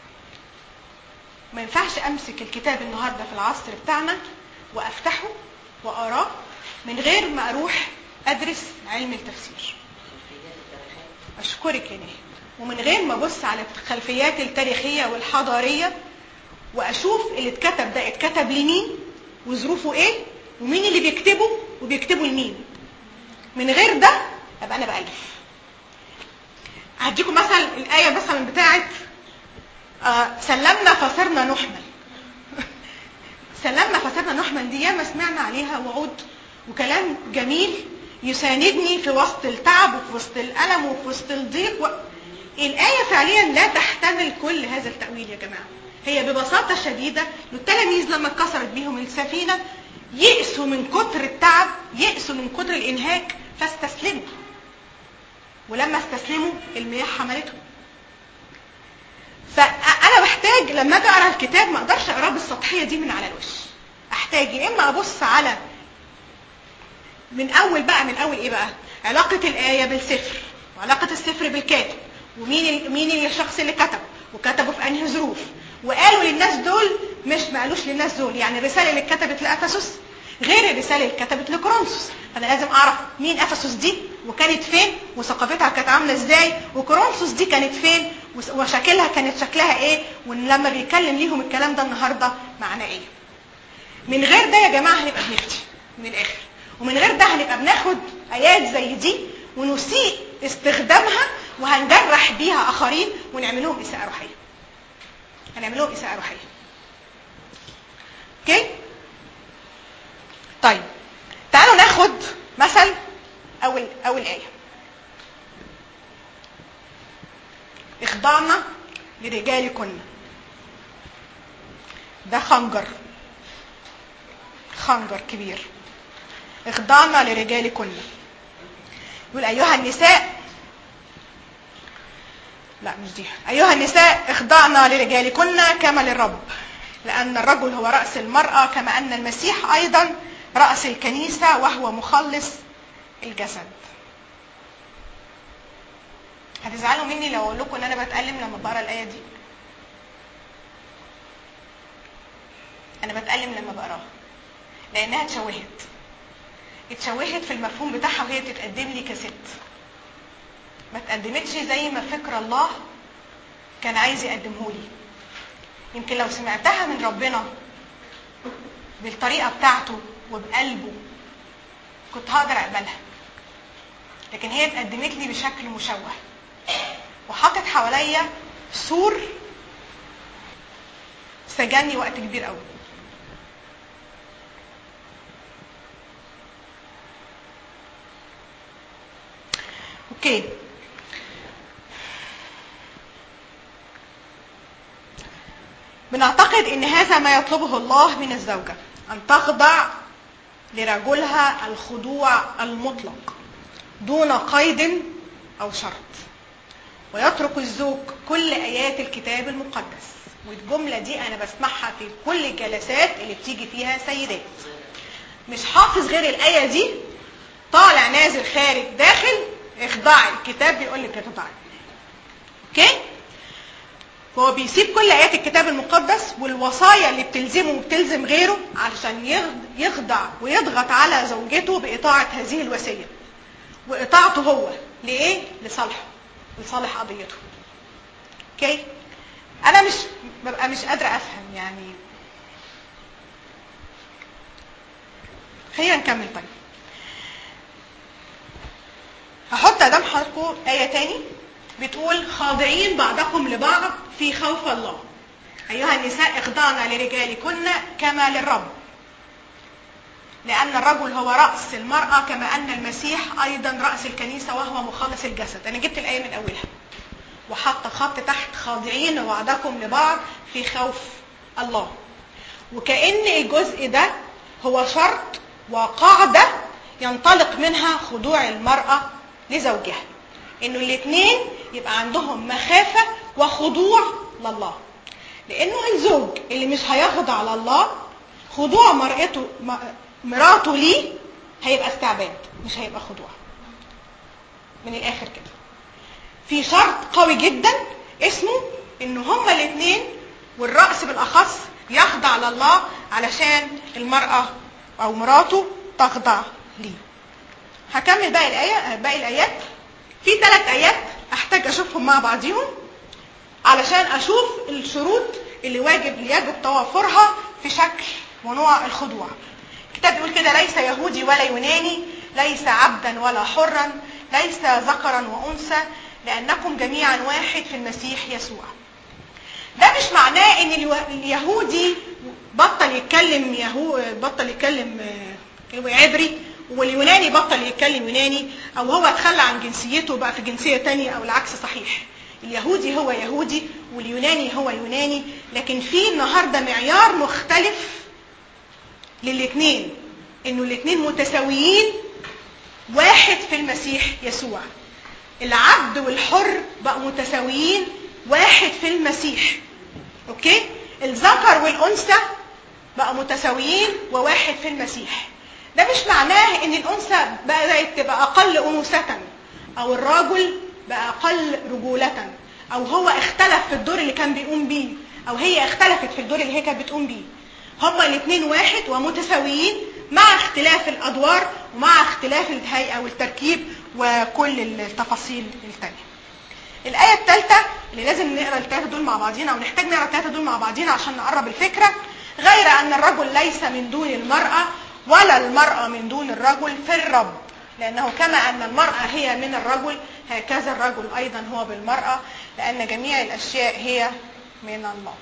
ما ينفعش امسك الكتاب النهارده في العصر بتاعنا وافتحه واقراه من غير ما اروح ادرس علم التفسير اشكرك يا نهى ومن غير ما ابص على الخلفيات التاريخيه والحضاريه واشوف اللي اتكتب ده اتكتب لمين وظروفه ايه ومين اللي بيكتبه وبيكتبه لمين من غير ده ابقى انا بالف هديكم مثلا الايه مثلا بتاعت آه سلمنا فصرنا نحمل سلمنا فصرنا نحمل دي ياما سمعنا عليها وعود وكلام جميل يساندني في وسط التعب وفي وسط الالم وفي وسط الضيق و... الايه فعليا لا تحتمل كل هذا التاويل يا جماعه هي ببساطه شديده التلاميذ لما اتكسرت بيهم السفينه يئسوا من كتر التعب يئسوا من كتر الانهاك فاستسلموا ولما استسلموا المياه حملتهم فانا بحتاج لما اجي اقرا الكتاب ما اقدرش اقراه بالسطحيه دي من على الوش احتاج يا اما ابص على من اول بقى من اول ايه بقى علاقه الايه بالسفر وعلاقه السفر بالكاتب ومين مين الشخص اللي كتبه وكتبه في انهي ظروف وقالوا للناس دول مش ما قالوش للناس دول يعني الرساله اللي اتكتبت لافسس غير الرساله اللي اتكتبت لكورنثوس فانا لازم اعرف مين افسس دي وكانت فين وثقافتها كانت عامله ازاي وكورنثوس دي كانت فين وشكلها كانت شكلها ايه ولما بيتكلم ليهم الكلام ده النهارده معناه ايه من غير ده يا جماعه هنبقى بنفتي من الاخر ومن غير ده هنبقى بناخد ايات زي دي ونسيء استخدامها وهنجرح بيها اخرين ونعمل لهم اساءه روحيه هنعمل لهم اساءه روحيه اوكي طيب تعالوا ناخد مثل اول اول ايه اخضعنا لرجالكن ده خنجر خنجر كبير اخضعنا لرجالكن يقول ايها النساء لا مش دي ايها النساء اخضعنا لرجالكن كما للرب لان الرجل هو راس المراه كما ان المسيح ايضا راس الكنيسه وهو مخلص الجسد هتزعلوا مني لو اقول لكم ان انا بتألم لما بقرا الايه دي انا بتألم لما بقراها لانها اتشوهت اتشوهت في المفهوم بتاعها وهي بتتقدم لي كست ما اتقدمتش زي ما فكر الله كان عايز يقدمه لي يمكن لو سمعتها من ربنا بالطريقه بتاعته وبقلبه كنت هقدر اقبلها لكن هي اتقدمت لي بشكل مشوه وحطت حواليا سور سجني وقت كبير قوي اوكي بنعتقد ان هذا ما يطلبه الله من الزوجه ان تخضع لرجلها الخضوع المطلق دون قيد او شرط ويترك الزوج كل ايات الكتاب المقدس والجمله دي انا بسمعها في كل الجلسات اللي بتيجي فيها سيدات مش حافظ غير الايه دي طالع نازل خارج داخل اخضعي الكتاب بيقول لك اخضعي اوكي فهو بيسيب كل ايات الكتاب المقدس والوصايا اللي بتلزمه وبتلزم غيره علشان يخضع ويضغط على زوجته باطاعه هذه الوصيه واطاعته هو لايه لصالحه لصالح قضيته اوكي انا مش ببقى مش قادره افهم يعني خلينا نكمل طيب هحط قدام حضراتكم آية تاني بتقول خاضعين بعضكم لبعض في خوف الله أيها النساء اخضعنا لرجالكن كما للرب لأن الرجل هو رأس المرأة كما أن المسيح أيضا رأس الكنيسة وهو مخلص الجسد أنا جبت الآية من أولها وحط خط تحت خاضعين بعضكم لبعض في خوف الله وكأن الجزء ده هو شرط وقاعدة ينطلق منها خضوع المرأة لزوجها انه الاثنين يبقى عندهم مخافة وخضوع لله لانه الزوج اللي مش هيخضع لله خضوع مرأته م- مراته ليه هيبقى استعباد مش هيبقى خضوع من الاخر كده في شرط قوي جدا اسمه ان هما الاثنين والرأس بالاخص يخضع لله علشان المرأة او مراته تخضع ليه هكمل باقي الآية باقي الآيات في ثلاث آيات أحتاج أشوفهم مع بعضهم علشان أشوف الشروط اللي واجب يجب توافرها في شكل ونوع الخضوع الكتاب بيقول كده ليس يهودي ولا يوناني ليس عبدا ولا حرا ليس ذكرا وأنثى لأنكم جميعا واحد في المسيح يسوع ده مش معناه ان اليو- اليهودي بطل يتكلم يهو بطل يتكلم آه، عبري واليوناني بطل يتكلم يوناني او هو اتخلى عن جنسيته بقى في جنسيه تانية او العكس صحيح اليهودي هو يهودي واليوناني هو يوناني لكن في النهارده معيار مختلف للاثنين انه الاثنين متساويين واحد في المسيح يسوع العبد والحر بقوا متساويين واحد في المسيح اوكي الذكر والانثى بقوا متساويين وواحد في المسيح ده مش معناه ان الانثى بدات تبقى اقل انوثه او الرجل بقى اقل رجوله او هو اختلف في الدور اللي كان بيقوم بيه او هي اختلفت في الدور اللي هي كانت بتقوم بيه هما الاثنين واحد ومتساويين مع اختلاف الادوار ومع اختلاف الهيئه والتركيب وكل التفاصيل التانيه الآية الثالثة اللي لازم نقرا الثلاثة دول مع بعضينا أو نحتاج نقرا الثلاثة دول مع بعضينا عشان نقرب الفكرة غير أن الرجل ليس من دون المرأة ولا المرأة من دون الرجل في الرب لأنه كما أن المرأة هي من الرجل هكذا الرجل أيضا هو بالمرأة لأن جميع الأشياء هي من الله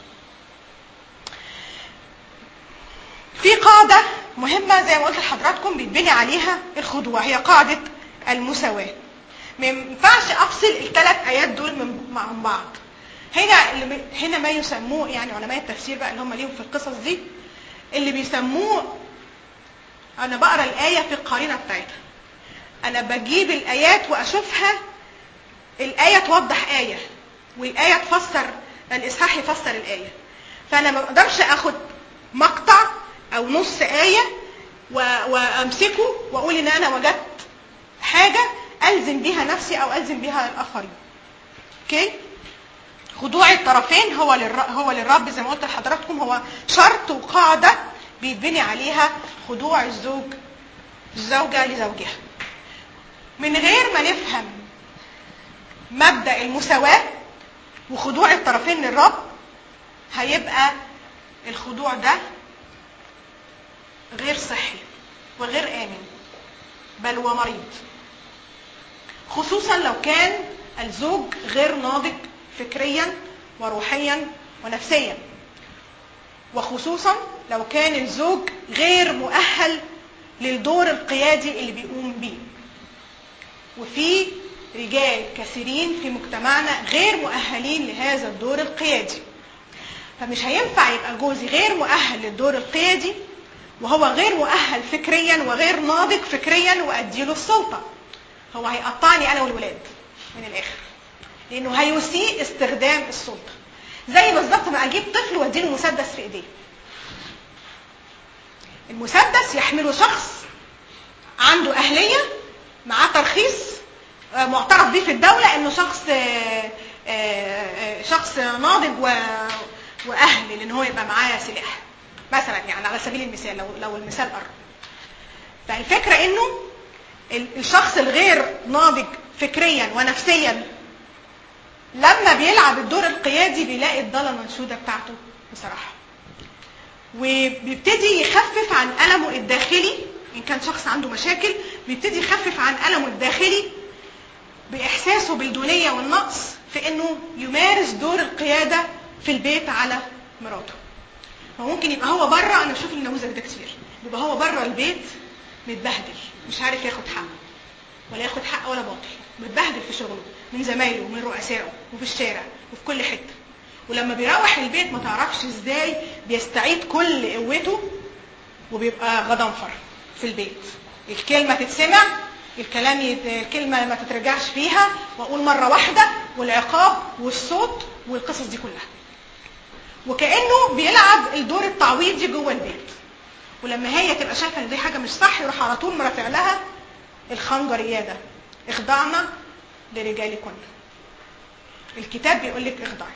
في قاعدة مهمة زي ما قلت لحضراتكم بيتبني عليها الخضوع هي قاعدة المساواة ما ينفعش افصل الثلاث ايات دول من مع بعض هنا اللي بي- هنا ما يسموه يعني علماء التفسير بقى اللي هم ليهم في القصص دي اللي بيسموه انا بقرا الايه في القرينه بتاعتها انا بجيب الايات واشوفها الايه توضح ايه والايه تفسر الاصحاح يفسر الايه فانا ما بقدرش اخد مقطع او نص ايه و- وامسكه واقول ان انا وجدت حاجه الزم بيها نفسي او الزم بيها الاخرين اوكي خضوع الطرفين هو للر... هو للرب زي ما قلت لحضراتكم هو شرط وقاعده بيتبني عليها خضوع الزوج الزوجه لزوجها من غير ما نفهم مبدا المساواه وخضوع الطرفين للرب هيبقى الخضوع ده غير صحي وغير امن بل ومريض خصوصا لو كان الزوج غير ناضج فكريا وروحيا ونفسيا وخصوصا لو كان الزوج غير مؤهل للدور القيادي اللي بيقوم بيه وفي رجال كثيرين في مجتمعنا غير مؤهلين لهذا الدور القيادي فمش هينفع يبقى جوزي غير مؤهل للدور القيادي وهو غير مؤهل فكريا وغير ناضج فكريا واديله السلطه هو هيقطعني انا والولاد من الاخر لانه هيسيء استخدام السلطه زي بالظبط ما اجيب طفل واديله مسدس في ايديه المسدس يحمله شخص عنده اهليه معاه ترخيص آه، معترف بيه في الدوله انه شخص آه، آه، آه، شخص ناضج و- واهل لان هو يبقى معاه سلاح مثلا يعني على سبيل المثال لو لو المثال قرب فالفكره انه ال- الشخص الغير ناضج فكريا ونفسيا لما بيلعب الدور القيادي بيلاقي الضاله المنشوده بتاعته بصراحه وبيبتدي يخفف عن ألمه الداخلي إن كان شخص عنده مشاكل بيبتدي يخفف عن ألمه الداخلي بإحساسه بالدونية والنقص في إنه يمارس دور القيادة في البيت على مراته فممكن يبقى هو بره أنا بشوف النموذج ده كتير يبقى هو بره البيت متبهدل مش عارف ياخد حقه ولا ياخد حق ولا باطل متبهدل في شغله من زمايله ومن رؤسائه وفي الشارع وفي كل حته ولما بيروح البيت ما تعرفش ازاي بيستعيد كل قوته وبيبقى غضنفر في البيت الكلمه تتسمع الكلام يت... الكلمه ما تترجعش فيها واقول مره واحده والعقاب والصوت والقصص دي كلها وكانه بيلعب الدور التعويضي جوه البيت ولما هي تبقى شايفه ان دي حاجه مش صح يروح على طول مرافع لها الخنجر اياده اخضعنا لرجالكن الكتاب بيقول لك اخضعي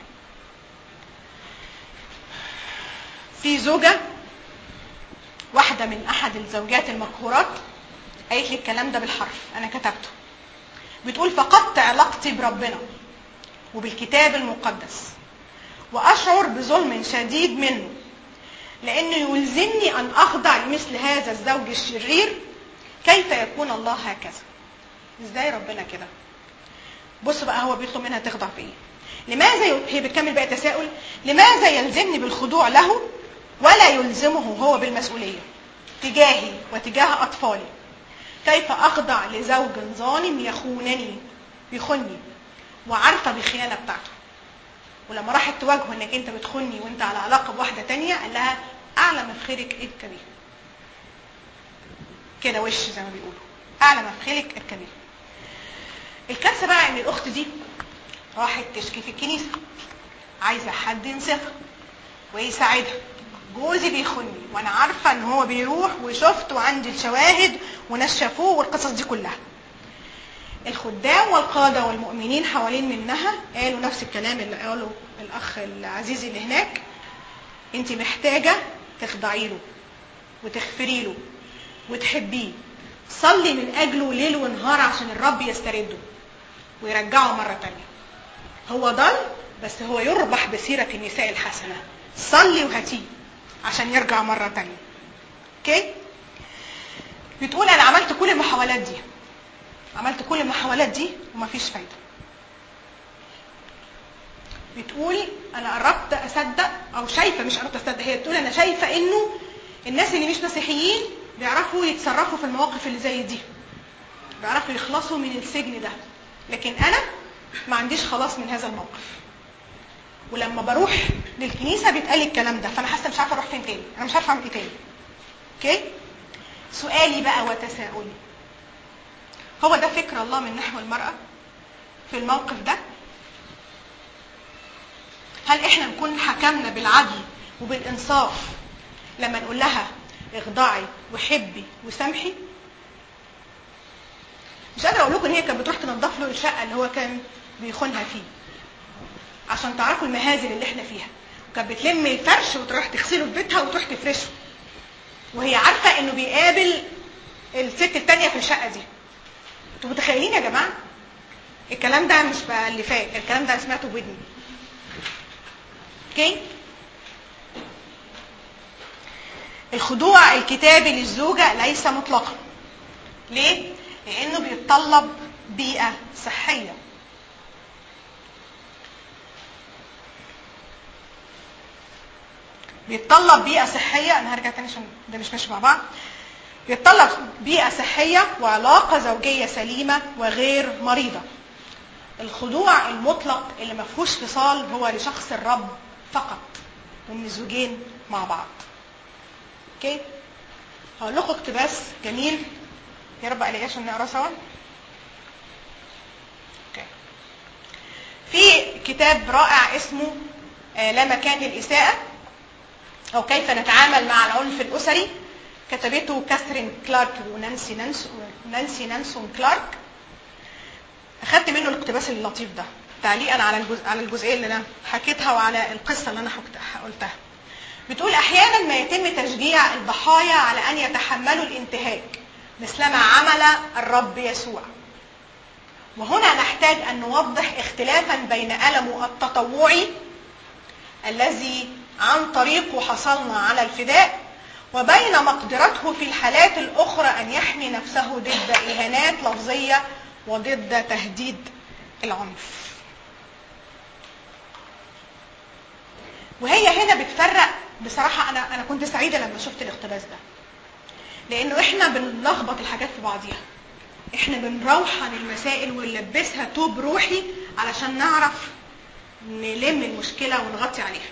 في زوجه واحده من احد الزوجات المقهورات قالت لي الكلام ده بالحرف انا كتبته بتقول فقدت علاقتي بربنا وبالكتاب المقدس واشعر بظلم شديد منه لانه يلزمني ان اخضع لمثل هذا الزوج الشرير كيف يكون الله هكذا ازاي ربنا كده بص بقى هو بيطلب منها تخضع في ايه لماذا ي... هي بتكمل بقى تساؤل لماذا يلزمني بالخضوع له ولا يلزمه هو بالمسؤوليه تجاهي وتجاه اطفالي كيف اخضع لزوج ظالم يخونني يخني وعارفه بالخيانه بتاعته ولما راحت تواجهه انك انت بتخني وانت على علاقه بواحده تانية قال لها اعلى مفخرك اركبي كده وش زي ما بيقولوا اعلى مفخرك اركبي الكارثه بقى ان الاخت دي راحت تشكي في الكنيسه عايزه حد ينصفها ويساعدها جوزي بيخني وانا عارفه ان هو بيروح وشفت وعندي الشواهد وناس شافوه والقصص دي كلها الخدام والقاده والمؤمنين حوالين منها قالوا نفس الكلام اللي قاله الاخ العزيز اللي هناك انت محتاجه تخضعي له وتغفري له وتحبيه صلي من اجله ليل ونهار عشان الرب يسترده ويرجعه مره تانية هو ضل بس هو يربح بسيره النساء الحسنه صلي وهاتيه عشان يرجع مره تانية اوكي بتقول انا عملت كل المحاولات دي عملت كل المحاولات دي ومفيش فايده بتقول انا قربت اصدق او شايفه مش قربت اصدق هي بتقول انا شايفه انه الناس اللي مش مسيحيين بيعرفوا يتصرفوا في المواقف اللي زي دي بيعرفوا يخلصوا من السجن ده لكن انا ما عنديش خلاص من هذا الموقف ولما بروح للكنيسه بيتقال لي الكلام ده فانا حاسه مش عارفه اروح فين تاني انا مش عارفه اعمل ايه تاني اوكي سؤالي بقى وتساؤلي هو ده فكر الله من نحو المراه في الموقف ده هل احنا نكون حكمنا بالعدل وبالانصاف لما نقول لها اخضعي وحبي وسامحي مش قادره اقول لكم ان هي كانت بتروح تنظف له الشقه اللي هو كان بيخونها فيه عشان تعرفوا المهازل اللي احنا فيها كانت بتلم الفرش وتروح تغسله في بيتها وتروح تفرشه وهي عارفه انه بيقابل الست التانية في الشقه دي انتوا متخيلين يا جماعه الكلام ده مش بقى اللي فات الكلام ده انا سمعته بودني اوكي الخضوع الكتابي للزوجة ليس مطلقا ليه؟ لأنه بيتطلب بيئة صحية بيتطلب بيئة صحية أنا هرجع تاني عشان ده مش ماشي مع بعض بيتطلب بيئة صحية وعلاقة زوجية سليمة وغير مريضة الخضوع المطلق اللي ما فيهوش فصال هو لشخص الرب فقط ومن الزوجين مع بعض اوكي هقول لكم اقتباس جميل يا رب الاقيه عشان نقرا سوا اوكي في كتاب رائع اسمه آه لا مكان للإساءة أو كيف نتعامل مع العنف الأسري كتبته كاثرين كلارك ونانسي نانسون نانسي نانسون كلارك أخدت منه الاقتباس اللطيف ده تعليقا على الجزء على الجزئيه اللي انا حكيتها وعلى القصه اللي انا قلتها. بتقول احيانا ما يتم تشجيع الضحايا على ان يتحملوا الانتهاك مثلما عمل الرب يسوع. وهنا نحتاج ان نوضح اختلافا بين المه التطوعي الذي عن طريقه حصلنا على الفداء وبين مقدرته في الحالات الاخرى ان يحمي نفسه ضد اهانات لفظيه وضد تهديد العنف. وهي هنا بتفرق بصراحة أنا أنا كنت سعيدة لما شفت الاقتباس ده. لأنه إحنا بنلخبط الحاجات في بعضيها. إحنا بنروحن المسائل ونلبسها توب روحي علشان نعرف نلم المشكلة ونغطي عليها.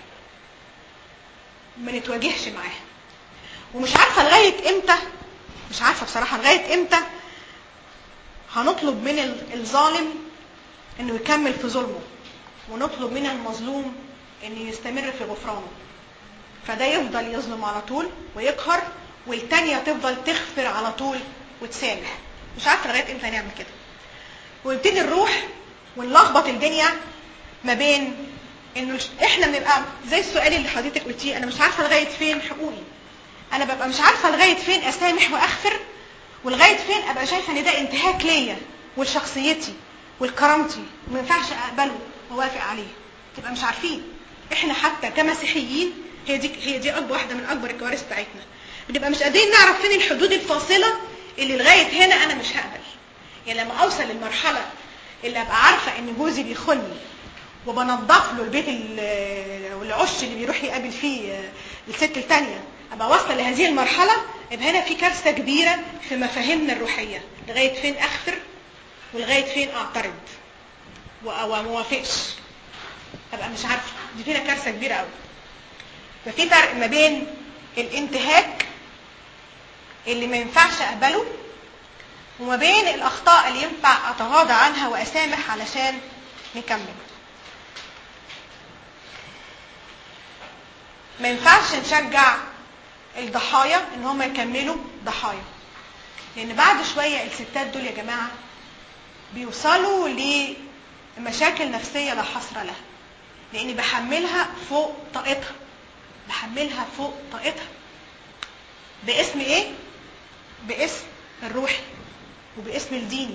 ما نتواجهش معاها. ومش عارفة لغاية إمتى مش عارفة بصراحة لغاية إمتى هنطلب من الظالم انه يكمل في ظلمه ونطلب من المظلوم انه يستمر في غفرانه فده يفضل يظلم على طول ويقهر والتانية تفضل تغفر على طول وتسامح مش عارفه لغايه امتى هنعمل كده ونبتدي نروح ونلخبط الدنيا ما بين انه احنا بنبقى زي السؤال اللي حضرتك قلتيه انا مش عارفه لغايه فين حقوقي انا ببقى مش عارفه لغايه فين اسامح واغفر ولغايه فين ابقى شايفه ان ده انتهاك ليا ولشخصيتي ولكرامتي وما ينفعش اقبله واوافق عليه تبقى مش عارفين احنا حتى كمسيحيين هي دي هي دي اكبر واحده من اكبر الكوارث بتاعتنا بنبقى مش قادرين نعرف فين الحدود الفاصله اللي لغايه هنا انا مش هقبل يعني لما اوصل للمرحله اللي ابقى عارفه ان جوزي بيخوني وبنضف له البيت العش اللي بيروح يقابل فيه الست الثانيه ابقى واصله لهذه المرحله يبقى هنا في كارثه كبيره في مفاهيمنا الروحيه لغايه فين اغفر ولغايه فين اعترض وما اوافقش ابقى مش عارفه دي فينا كارثه كبيره قوي ففي فرق ما بين الانتهاك اللي ما ينفعش اقبله وما بين الاخطاء اللي ينفع اتغاضى عنها واسامح علشان نكمل ما ينفعش نشجع الضحايا ان هم يكملوا ضحايا لان بعد شويه الستات دول يا جماعه بيوصلوا لمشاكل نفسيه لا حصر لها لاني بحملها فوق طاقتها بحملها فوق طاقتها باسم ايه باسم الروحي وباسم الديني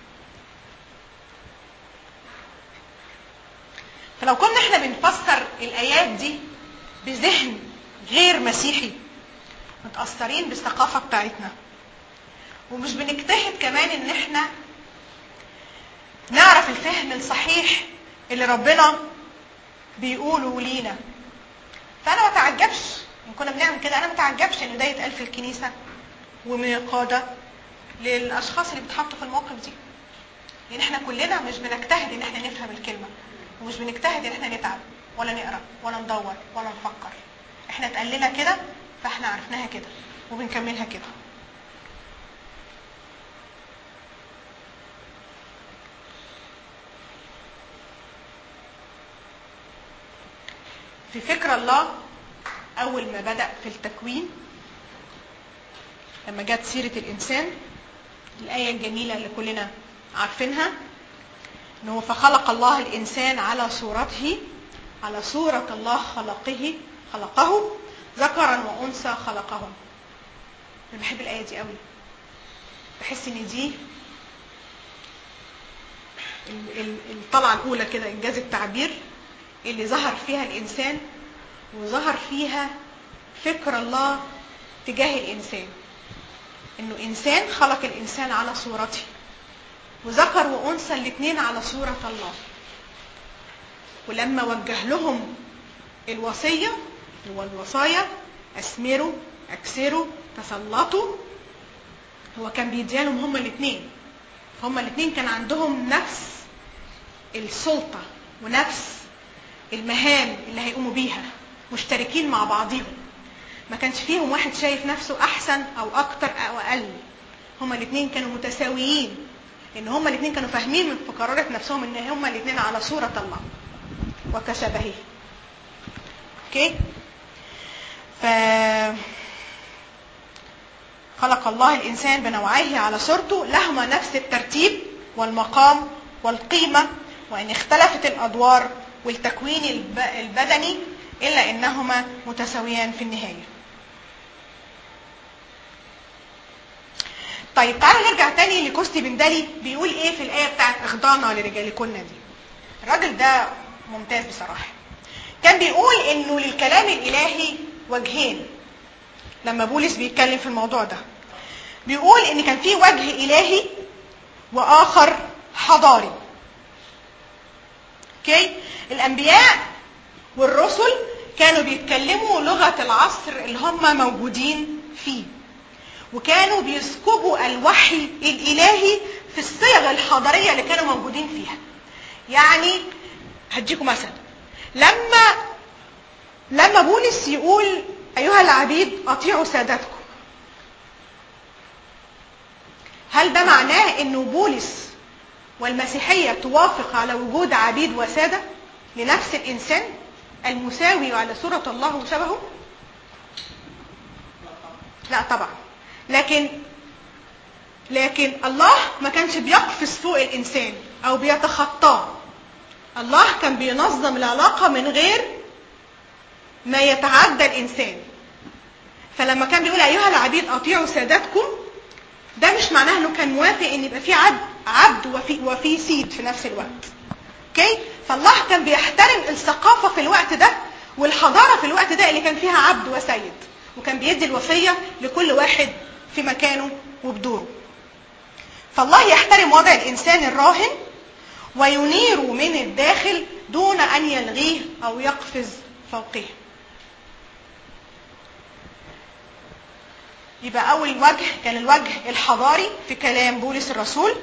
فلو كنا احنا بنفسر الايات دي بذهن غير مسيحي متاثرين بالثقافه بتاعتنا ومش بنجتهد كمان ان احنا نعرف الفهم الصحيح اللي ربنا بيقوله لينا فانا ما اتعجبش ان كنا بنعمل كده انا ما اتعجبش ان ده يتقال في الكنيسه ومن القاده للاشخاص اللي بيتحطوا في المواقف دي لان احنا كلنا مش بنجتهد ان احنا نفهم الكلمه ومش بنجتهد ان احنا نتعب ولا نقرا ولا ندور ولا نفكر احنا اتقال لنا كده فاحنا عرفناها كده وبنكملها كده في فكر الله أول ما بدأ في التكوين لما جت سيرة الإنسان الآية الجميلة اللي كلنا عارفينها إنه فخلق الله الإنسان على صورته على صورة الله خلقه خلقه ذكرا وأنثى خلقهم أنا بحب الآية دي قوي بحس إن دي الطلعة الأولى كده إنجاز التعبير اللي ظهر فيها الإنسان وظهر فيها فكر الله تجاه الإنسان إنه إنسان خلق الإنسان على صورته وذكر وأنثى الاثنين على صورة الله ولما وجه لهم الوصية هو الوصايا أثمروا أكسروا تسلطوا هو كان بيديالهم هما الاثنين هما الاثنين كان عندهم نفس السلطة ونفس المهام اللي هيقوموا بيها مشتركين مع بعضهم ما كانش فيهم واحد شايف نفسه احسن او اكتر او اقل هما الاثنين كانوا متساويين لان هما الاثنين كانوا فاهمين من في قرارة نفسهم ان هما الاثنين على صورة الله وكشبهه اوكي ف خلق الله الانسان بنوعيه على صورته لهما نفس الترتيب والمقام والقيمه وان اختلفت الادوار والتكوين البدني الا انهما متساويان في النهايه. طيب تعالوا نرجع تاني لكوستي بن دالي بيقول ايه في الايه بتاعت اخضعنا لرجالكن دي. الراجل ده ممتاز بصراحه. كان بيقول انه للكلام الالهي وجهين لما بولس بيتكلم في الموضوع ده. بيقول ان كان في وجه الهي واخر حضاري. اوكي؟ الانبياء والرسل كانوا بيتكلموا لغه العصر اللي هم موجودين فيه. وكانوا بيسكبوا الوحي الالهي في الصيغ الحضاريه اللي كانوا موجودين فيها. يعني هديكم مثل لما لما بولس يقول ايها العبيد اطيعوا سادتكم هل ده معناه انه بولس والمسيحيه توافق على وجود عبيد وساده لنفس الانسان المساوي على صوره الله وشبهه لا طبعا لكن لكن الله ما كانش بيقفز فوق الانسان او بيتخطاه الله كان بينظم العلاقه من غير ما يتعدى الانسان فلما كان بيقول ايها العبيد اطيعوا سادتكم ده مش معناه انه كان موافق ان يبقى في عبد عبد وفي وفي سيد في نفس الوقت اوكي فالله كان بيحترم الثقافه في الوقت ده والحضاره في الوقت ده اللي كان فيها عبد وسيد وكان بيدي الوصيه لكل واحد في مكانه وبدوره فالله يحترم وضع الانسان الراهن وينير من الداخل دون ان يلغيه او يقفز فوقه يبقى اول وجه كان الوجه الحضاري في كلام بولس الرسول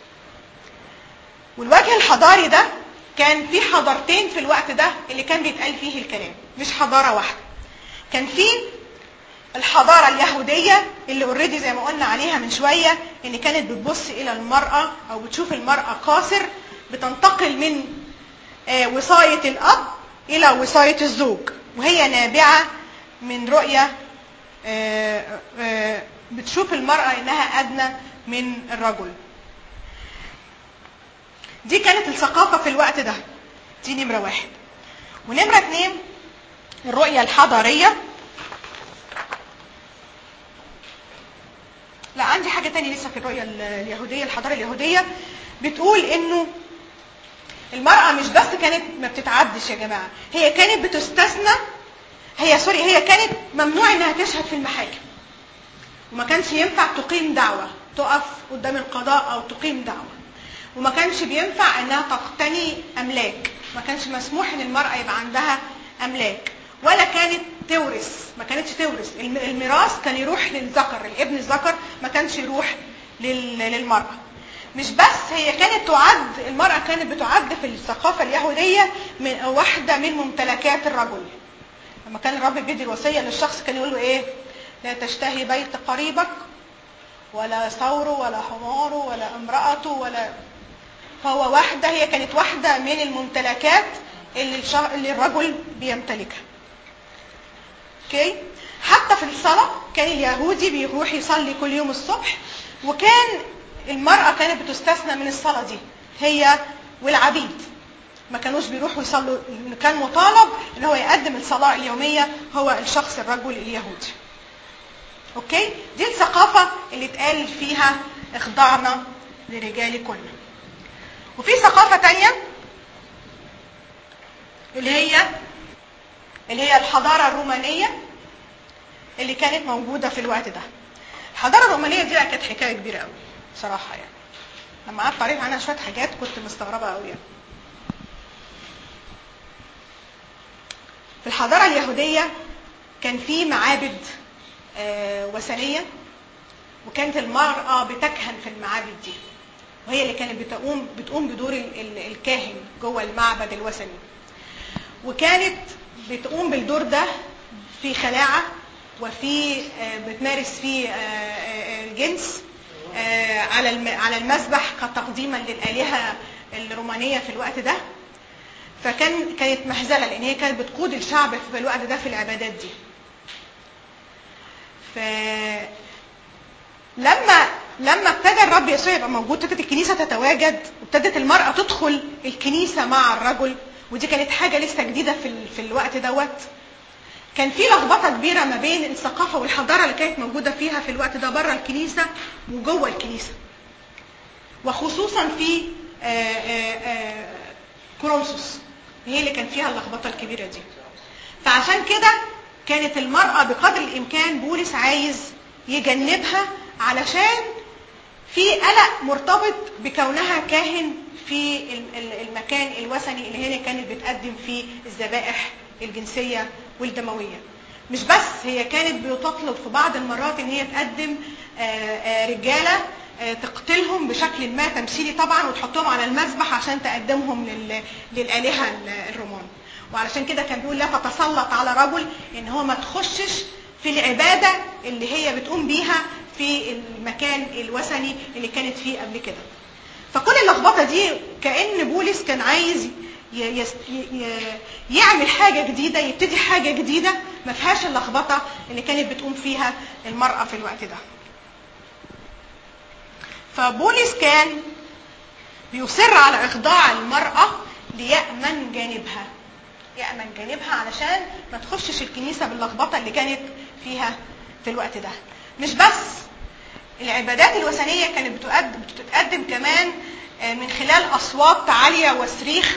والوجه الحضاري ده كان في حضارتين في الوقت ده اللي كان بيتقال فيه الكلام مش حضاره واحده كان في الحضاره اليهوديه اللي اوريدي زي ما قلنا عليها من شويه ان كانت بتبص الى المراه او بتشوف المراه قاصر بتنتقل من وصايه الاب الى وصايه الزوج وهي نابعه من رؤيه بتشوف المراه انها ادنى من الرجل دي كانت الثقافه في الوقت ده دي نمره واحد ونمره اتنين الرؤيه الحضاريه لا عندي حاجه تانية لسه في الرؤيه اليهوديه الحضاره اليهوديه بتقول انه المراه مش بس كانت ما بتتعدش يا جماعه هي كانت بتستثنى هي سوري هي كانت ممنوع انها تشهد في المحاكم وما كانش ينفع تقيم دعوه تقف قدام القضاء او تقيم دعوه وما كانش بينفع انها تقتني املاك ما كانش مسموح ان المراه يبقى عندها املاك ولا كانت تورث ما كانتش تورث الميراث كان يروح للذكر الابن الذكر ما كانش يروح للمراه مش بس هي كانت تعد المراه كانت بتعد في الثقافه اليهوديه من واحده من ممتلكات الرجل لما كان الرب بيدي الوصيه للشخص كان يقول له ايه لا تشتهي بيت قريبك ولا ثوره ولا حماره ولا امرأته ولا فهو واحدة هي كانت واحدة من الممتلكات اللي, الش... اللي الرجل بيمتلكها اوكي حتى في الصلاة كان اليهودي بيروح يصلي كل يوم الصبح وكان المرأة كانت بتستثنى من الصلاة دي هي والعبيد ما كانوش بيروحوا يصلوا كان مطالب ان هو يقدم الصلاة اليومية هو الشخص الرجل اليهودي اوكي دي الثقافة اللي اتقال فيها اخضعنا لرجالكن وفي ثقافة تانية اللي هي اللي هي الحضارة الرومانية اللي كانت موجودة في الوقت ده الحضارة الرومانية دي كانت حكاية كبيرة قوي بصراحة يعني لما قعدت قريت عنها شوية حاجات كنت مستغربة قوي يعني. في الحضارة اليهودية كان في معابد آه وثنية وكانت المرأة بتكهن في المعابد دي وهي اللي كانت بتقوم بتقوم بدور ال ال الكاهن جوه المعبد الوثني وكانت بتقوم بالدور ده في خلاعة وفي آه بتمارس فيه آه الجنس على على المذبح كتقديما للآلهة الرومانية في الوقت ده فكان كانت مهزله لان هي كانت بتقود الشعب في الوقت ده في العبادات دي ف لما لما ابتدى الرب يسوع يبقى موجود ابتدت الكنيسه تتواجد وابتدت المراه تدخل الكنيسه مع الرجل ودي كانت حاجه لسه جديده في ال... في الوقت دوت كان في لخبطه كبيره ما بين الثقافه والحضاره اللي كانت موجوده فيها في الوقت ده بره الكنيسه وجوه الكنيسه وخصوصا في آآ آآ كورنثوس هي اللي كان فيها اللخبطه الكبيره دي فعشان كده كانت المراه بقدر الامكان بولس عايز يجنبها علشان في قلق مرتبط بكونها كاهن في المكان الوثني اللي هي كانت بتقدم فيه الذبائح الجنسيه والدمويه مش بس هي كانت بتطلب في بعض المرات ان هي تقدم رجاله تقتلهم بشكل ما تمثيلي طبعا وتحطهم على المذبح عشان تقدمهم للالهه الرومان وعلشان كده كان بيقول لا تتسلط على رجل ان هو ما تخشش في العباده اللي هي بتقوم بيها في المكان الوثني اللي كانت فيه قبل كده فكل اللخبطه دي كان بولس كان عايز ي- يس- ي- ي- يعمل حاجه جديده يبتدي حاجه جديده ما فيهاش اللخبطه اللي كانت بتقوم فيها المراه في الوقت ده فبولس كان بيصر على إخضاع المرأة ليأمن جانبها يأمن جانبها علشان ما تخشش الكنيسة باللخبطة اللي كانت فيها في الوقت ده مش بس العبادات الوثنية كانت بتقدم, بتتقدم كمان آه، من خلال أصوات عالية وصريخ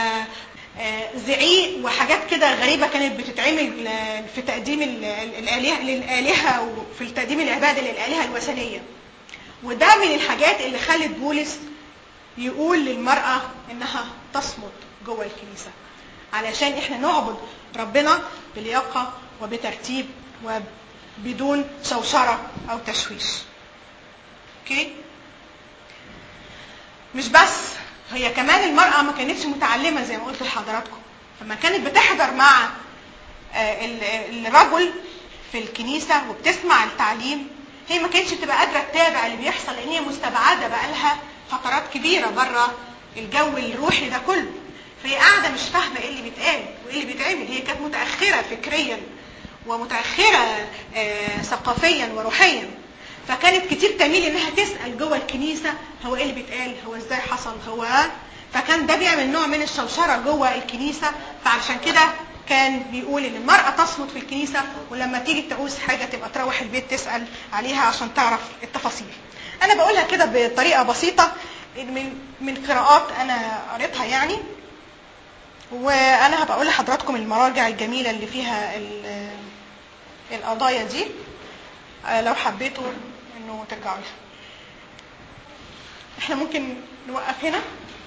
وزعيق وحاجات كده غريبة كانت بتتعمل آه، في تقديم ال- ال- الآلهة للآلهة وفي تقديم العبادة للآلهة الوثنية وده من الحاجات اللي خلت بولس يقول للمرأة إنها تصمت جوه الكنيسة علشان إحنا نعبد ربنا بلياقة وبترتيب وبدون شوشرة أو تشويش. أوكي؟ مش بس هي كمان المرأة ما كانتش متعلمة زي ما قلت لحضراتكم لما كانت بتحضر مع آه، ال- الرجل في الكنيسة وبتسمع التعليم هي ما كانتش بتبقى قادرة تتابع اللي بيحصل لأن هي مستبعدة بقالها فترات كبيرة بره الجو الروحي ده كله فهي قاعدة مش فاهمة ايه اللي بيتقال وايه اللي بيتعمل هي كانت متأخرة فكريا ومتأخرة آه، ثقافيا وروحيا فكانت كتير تميل انها تسأل جوه الكنيسة هو ايه اللي بيتقال هو ازاي حصل هو فكان ده بيعمل نوع من الشوشرة جوه الكنيسة فعلشان كده كان بيقول ان المرأة تصمت في الكنيسة ولما تيجي تعوز حاجة تبقى تروح البيت تسأل عليها عشان تعرف التفاصيل انا بقولها كده بطريقة بسيطة من من قراءات انا قريتها يعني وانا هبقى اقول لحضراتكم المراجع الجميلة اللي فيها ال- القضايا دي آه، لو حبيتوا انه ترجعوا لها احنا ممكن نوقف هنا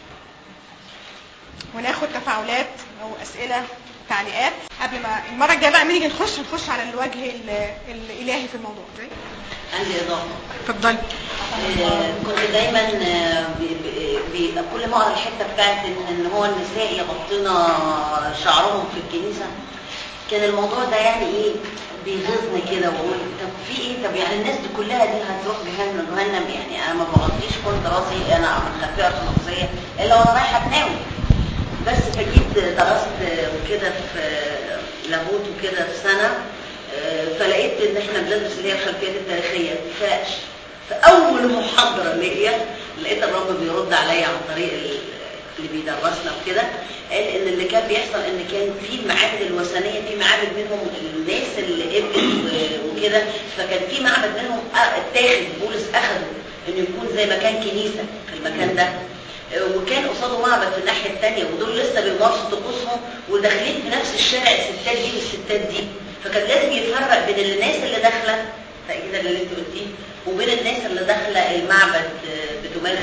وناخد تفاعلات او اسئله تعليقات قبل ما المره الجايه بقى لما نيجي نخش نخش على الوجه ال- الالهي في الموضوع زي عندي اضافه اتفضلي آه، كنت دايما آه، بي- بي- بي- كل ما اقرا الحته بتاعت ان إن هو النساء يغطينا شعرهم في الكنيسه كان الموضوع ده يعني ايه بيغيظني كده واقول طب في ايه طب يعني الناس دي كلها دي هتروح جهنم جهنم يعني انا ما بغطيش كل راسي انا متخفيه ارثوذكسيه الا وانا رايحه اتناول بس فجيت درست وكده في لاهوت وكده في سنه آه، فلقيت ان احنا بندرس اللي هي الخلفيات التاريخيه ف في اول محاضره ليا لقيت الرب بيرد عليا عن طريق ال- اللي بيدرسنا وكده قال ان اللي كان بيحصل ان كان في المعابد الوثنيه في معابد منهم الناس اللي قبلت و- وكده فكان في معبد منهم آه، اتاخد بولس اخده انه يكون زي مكان كنيسه في المكان ده آه، وكان قصاده معبد في الناحيه الثانيه ودول لسه بيمارسوا طقوسهم وداخلين في نفس الشارع الستات دي والستات دي فكان لازم يفرق بين الناس اللي داخله تأكيدا اللي انت قلتيه وبين الناس اللي داخله المعبد آه، بتمارس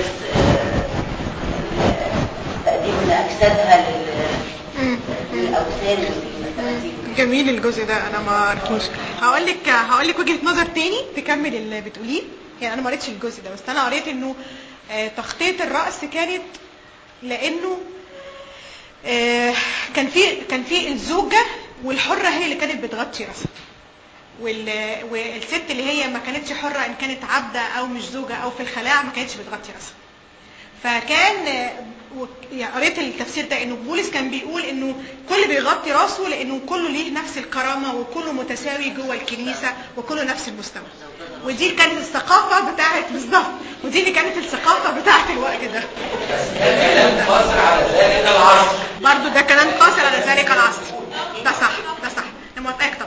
آه، تقديم اجسادها لل- للاوثان والتماثيل جميل الجزء ده انا ما قريتوش هقول لك هقول لك وجهه نظر تاني تكمل اللي بتقوليه يعني انا ما قريتش الجزء ده بس انا قريت انه آه، تغطيه الراس كانت لانه آه، كان في كان في الزوجه والحره هي اللي كانت بتغطي راسها وال- والست اللي هي ما كانتش حره ان كانت عبده او مش زوجه او في الخلاع ما كانتش بتغطي راسها فكان آه، و- يعني قريت التفسير ده انه بولس كان بيقول انه كل بيغطي راسه لانه كله ليه نفس الكرامه وكله متساوي جوه الكنيسه وكله نفس المستوى ودي كانت الثقافه بتاعت بالظبط ودي اللي كانت الثقافه بتاعت الوقت ده كلام قاصر على ذلك العصر برضو ده كلام قاصر على ذلك العصر ده صح ده صح انا موافقاك طبعا